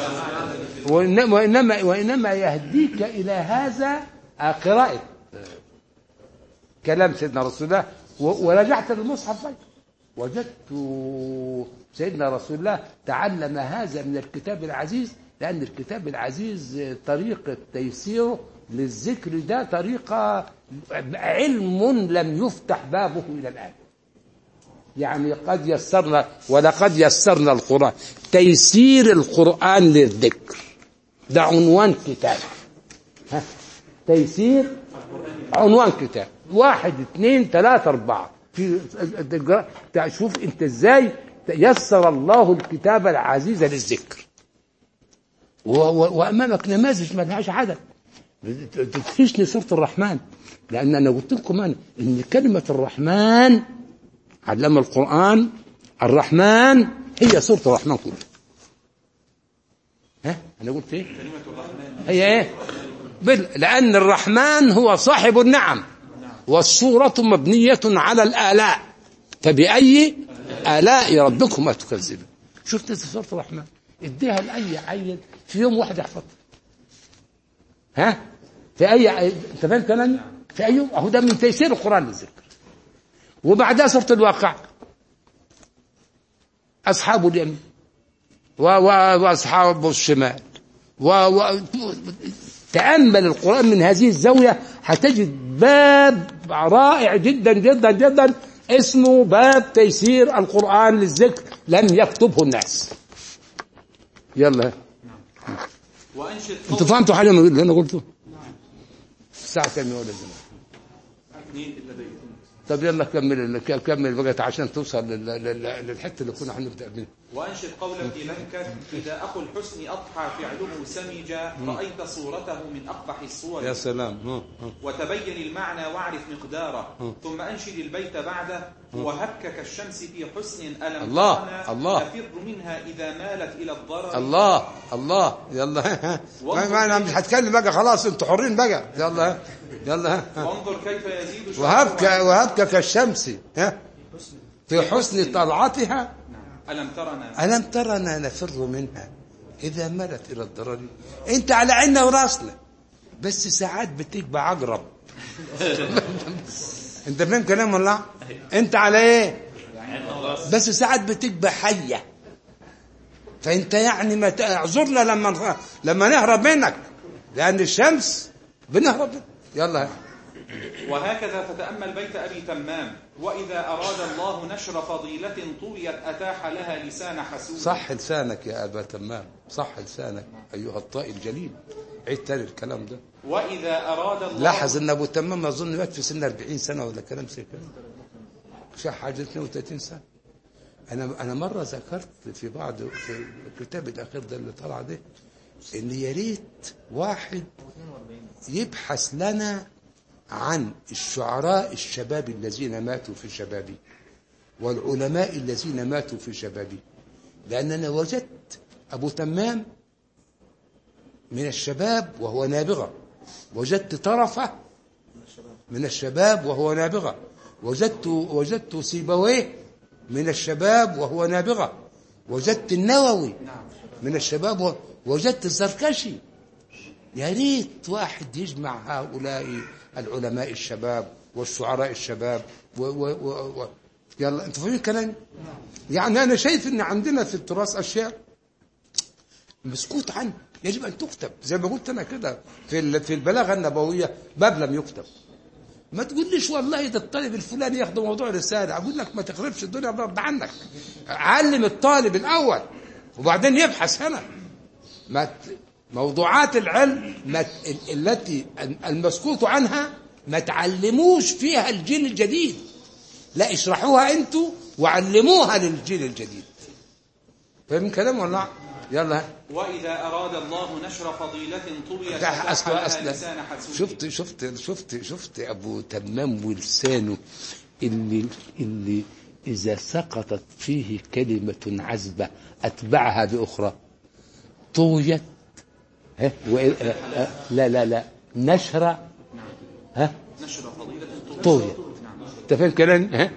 وإنما, وإنما, وإنما يهديك إلى هذا قراءة كلام سيدنا رسول الله و- ورجعت للمصحف بقى وجدت سيدنا رسول الله تعلم هذا من الكتاب العزيز لأن الكتاب العزيز طريقة تيسيره للذكر ده طريقة علم لم يفتح بابه إلى الآن يعني قد يسرنا ولقد يسرنا القرآن تيسير القرآن للذكر ده عنوان كتاب ها تيسير عنوان كتاب واحد اثنين ثلاثة أربعة في شوف أنت إزاي يسر الله الكتاب العزيز للذكر و- و- وأمامك نماذج ما لهاش عدد تدهشني سورة الرحمن لأن أنا قلت لكم أنا إن كلمة الرحمن علم القرآن الرحمن هي سورة الرحمن كلها ها أنا قلت إيه هي إيه بال... لأن الرحمن هو صاحب النعم والصورة مبنية على الآلاء فبأي آلاء ربكما تكذبون شفت سورة الرحمن اديها لأي عيل في يوم واحد يحفظها ها في أي عيل أنت فاهم كلامي في أي يوم أهو ده من تيسير القرآن للذكر وبعدها سورة الواقع أصحاب اليمين و... و... وأصحاب الشمال و... و... تأمل القرآن من هذه الزاوية هتجد باب رائع جدا جدا جدا اسمه باب تيسير القرآن للذكر لم يكتبه الناس يلا وأنشد انتوا قول فهمتوا حاجة من اللي انا قلته الساعة كام يا ولد اثنين إلا دقيقتين طب يلا كمل ك- كمل بقى عشان توصل لل- لل- للحته اللي كنا هنبدا منها وأنشد قول ابن لنكر إذا أخو الحسن أضحى فعله سمجا رأيت صورته من أقبح الصور سلام وتبين المعنى واعرف مقداره ثم أنشد البيت بعده وهبك كالشمس في حسن ألم الله، ترنا الله. تفر منها إذا مالت إلى الضرر الله الله يلا ما ما انا مش هتكلم بقى خلاص انتوا حرين بقى يلا يلا وانظر كيف يزيد وهبك شرفها. وهبك كالشمس ها في حسن طلعتها ألم ترنا ألم ترنا نفر منها إذا ملت إلى الضرر أنت على عنا وراسنا بس ساعات بتكبى عقرب أنت فاهم كلام ولا لا؟ أنت على إيه بس ساعات بتكبى حية فأنت يعني ما تعذرنا لما لما نهرب منك لأن الشمس بنهرب منك. يلا وهكذا تتأمل بيت أبي تمام وإذا أراد الله نشر فضيلة طويت أتاح لها لسان حسود صح لسانك يا أبا تمام صح لسانك أيها الطائي الجليل عيد تاني الكلام ده وإذا أراد الله لاحظ ان ابو تمام اظن مات في سن 40 سنه ولا كلام زي كده شاح حاجه 32 سنه انا انا مره ذكرت في بعض في الكتاب الاخير ده اللي طلع ده ان يا ريت واحد يبحث لنا عن الشعراء الشباب الذين ماتوا في شبابي والعلماء الذين ماتوا في شبابي لان انا وجدت ابو تمام من الشباب وهو نابغة وجدت طرفة من الشباب وهو نابغة وجدت وجدت سيبويه من الشباب وهو نابغة وجدت النووي من الشباب و- وجدت الزركشي يا ريت واحد يجمع هؤلاء العلماء الشباب والشعراء الشباب و و و و يلا انتوا فاهمين كلامي؟ يعني انا شايف ان عندنا في التراث اشياء مسكوت عنه يجب ان تكتب زي ما قلت انا كده في ال- في البلاغه النبويه باب لم يكتب ما تقوليش والله ده الطالب الفلاني ياخد موضوع رساله اقول لك ما تخربش الدنيا برضه عنك علم الطالب الاول وبعدين يبحث هنا ما ت- موضوعات العلم ما ت- ال- التي المسكوت عنها ما تعلموش فيها الجيل الجديد لا اشرحوها انتوا وعلموها للجيل الجديد فاهم كلام ولا لا؟ يلا وإذا أراد الله نشر فضيلة طويت ده أتاح اصل لها اصل لسان حسود شفت شفت شفت شفت ابو تمام ولسانه اللي اللي اذا سقطت فيه كلمه عذبه اتبعها باخرى طويت ها و- آه، آه، لا لا لا نشر ها نشر فضيلة طويت طويت انت فاهم كلام ها؟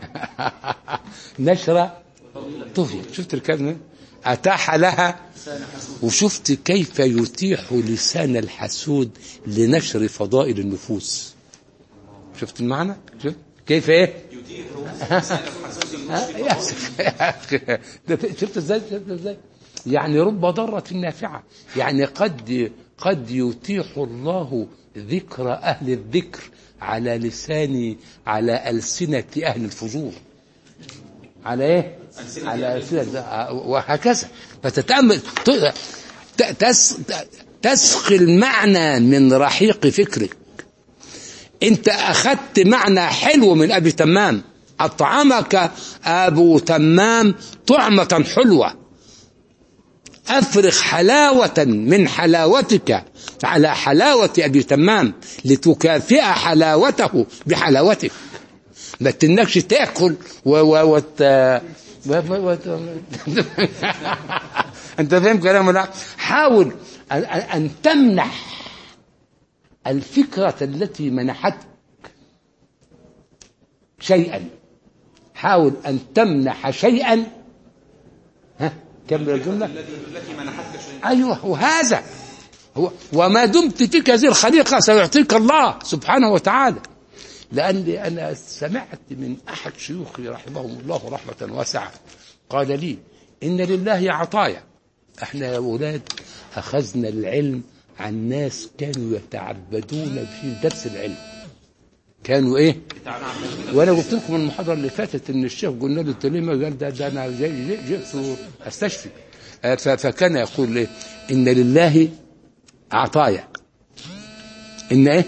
نشر طويت شفت الكلمه اتاح لها وشفت كيف يتيح لسان الحسود لنشر فضائل النفوس شفت المعنى شفت كيف ايه ها؟ يا أخي، ده شفت ازاي شفت ازاي يعني رب ضارة نافعة يعني قد قد يتيح الله ذكر أهل الذكر على لسان على ألسنة أهل الفجور على ايه على ألسنة وهكذا فتتأمل ت- ت- تس تسقي المعنى من رحيق فكرك انت اخذت معنى حلو من ابي تمام اطعمك ابو تمام طعمه حلوه افرغ حلاوه من حلاوتك على حلاوه ابي تمام لتكافئ حلاوته بحلاوتك ما تنكش تاكل و و وت... و و وت... انت فاهم كلام ولا لا؟ حاول ان, أن- أن تمنح الفكرة التي منحتك شيئا حاول أن تمنح شيئا ها كمل الجملة الذي التي منحتك شيئا أيوه وهذا هو وما دمت فيك هذه الخليقة سيعطيك الله سبحانه وتعالى لأني أنا سمعت من أحد شيوخي رحمهم الله رحمة واسعة قال لي إن لله عطايا احنا يا أولاد أخذنا العلم عن ناس كانوا يتعبدون في درس العلم كانوا ايه وانا قلت لكم المحاضره اللي فاتت ان الشيخ قلنا له انت ليه ما قال ده, ده انا جاي- جاي- جئت استشفي آه، ف- فكان يقول ايه ان لله عطايا ان ايه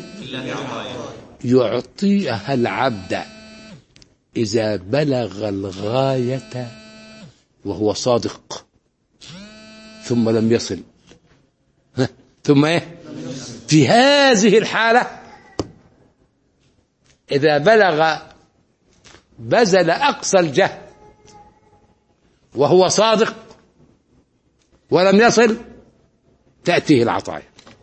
يعطيها العبد اذا بلغ الغايه وهو صادق ثم لم يصل ها؟ ثم ايه في هذه الحاله إذا بلغ بذل أقصى الجهد وهو صادق ولم يصل تأتيه العطايا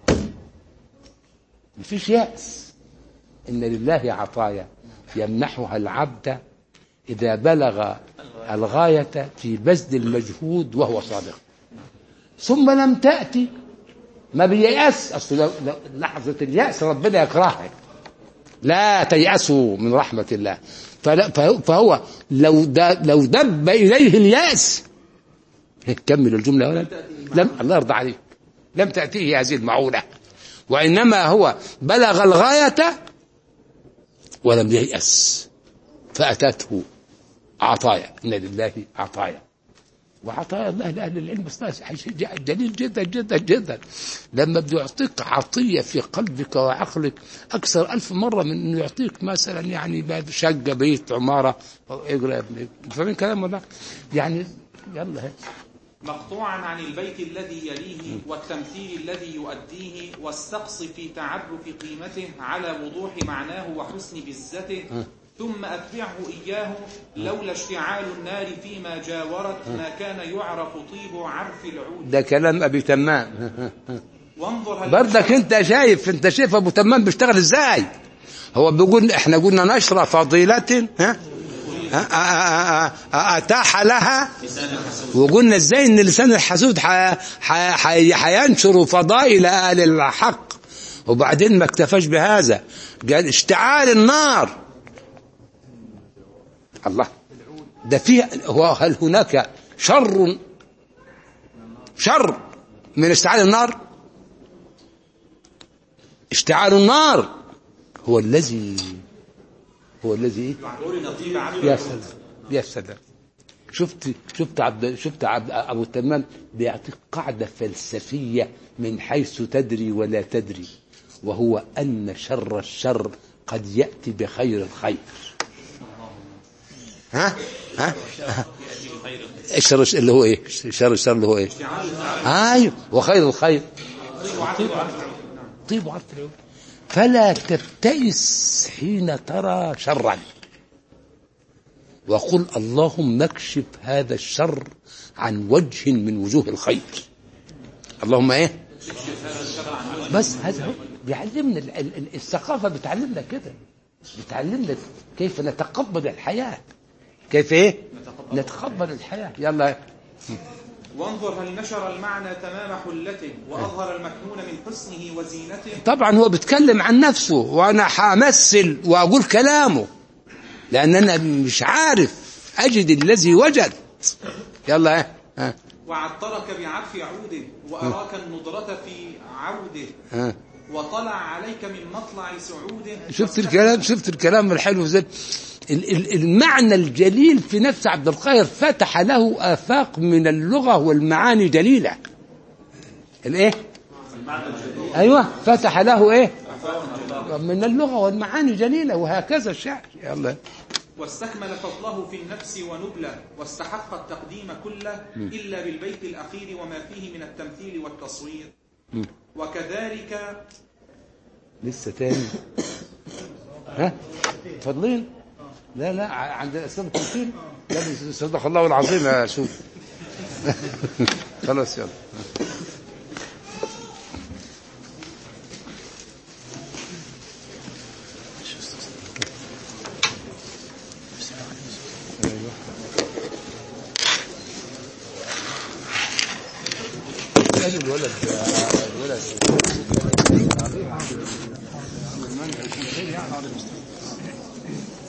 مفيش يأس إن لله عطايا يمنحها العبد إذا بلغ الغاية في بذل المجهود وهو صادق ثم لم تأتي ما بييأس أصل لو- لو- لحظة اليأس ربنا يكرهها لا تيأسوا من رحمة الله فلا- فهو- فهو لو د- لو دب إليه اليأس كمل الجملة يا ولد لم الله يرضى عليك لم تأتيه هذه المعونة وإنما هو بلغ الغاية ولم ييأس فأتته عطايا إن لله عطايا وعطايا الله لأهل العلم أصلاً شيء جليل جدا جدا جدا لما بيعطيك عطية في قلبك وعقلك أكثر ألف مرة من أنه يعطيك مثلا يعني بعد شقة بيت عمارة أو اقرأ يا ابني فاهمين كلام ولا يعني يلا هات. مقطوعا عن البيت الذي يليه والتمثيل الذي يؤديه والسقص في تعرف قيمته على وضوح معناه وحسن بزته ثم أتبعه إياه لولا اشتعال النار فيما جاورت ما كان يعرف طيب عرف العود ده كلام أبي تمام وانظر هل برضك أنت شايف أنت شايف أبو تمام بيشتغل إزاي هو بيقول إحنا قلنا نشر فضيلة ها ها- ها- ها- أتاح لها وقلنا ازاي ان لسان الحسود ح- ح- ح- حينشر فضائل اهل الحق وبعدين ما اكتفاش بهذا قال اشتعال النار الله ده فيه هو هل هناك شر شر من اشتعال النار اشتعال النار هو الذي هو الذي إيه؟ يا سلام يا سلام شفت شفت عبد شفت عبد ابو تمام بيعطيك قاعده فلسفيه من حيث تدري ولا تدري وهو ان شر الشر قد ياتي بخير الخير ها ها الشر اللي هو ايه شر الشر اللي هو ايه ايوه وخير الخير طيب وعرف العود فلا تبتئس حين ترى شرا وقل اللهم اكشف هذا الشر عن وجه من وجوه الخير اللهم ايه بس هذا هو بيعلمنا ال- ال- ال- الثقافه بتعلمنا كده بتعلمنا كيف نتقبل الحياه كيف ايه نتقبل الحياه يلا وانظر هل نشر المعنى تمام حلته وأظهر المكنون من حسنه وزينته طبعا هو بيتكلم عن نفسه وانا همثل واقول كلامه لان انا مش عارف اجد الذي وجد يلا ها ها وعطرك بعطف عوده وأراك الندرة في عوده ها وطلع عليك من مطلع سعوده شفت الكلام شفت الكلام الحلو ازاي ال- ال- المعنى الجليل في نفس عبد القاهر فتح له آفاق من اللغة والمعاني جليلة الايه ايوه فتح له ايه من اللغة والمعاني جليلة وهكذا الشعر يلا واستكمل فضله في النفس ونبله واستحق التقديم كله إلا بالبيت الأخير وما فيه من التمثيل والتصوير وكذلك لسه تاني ها فاضلين لا لا ع- عند استاذ التمثيل لا بس صدق الله العظيم يا شوف خلاص يلا الولد الولد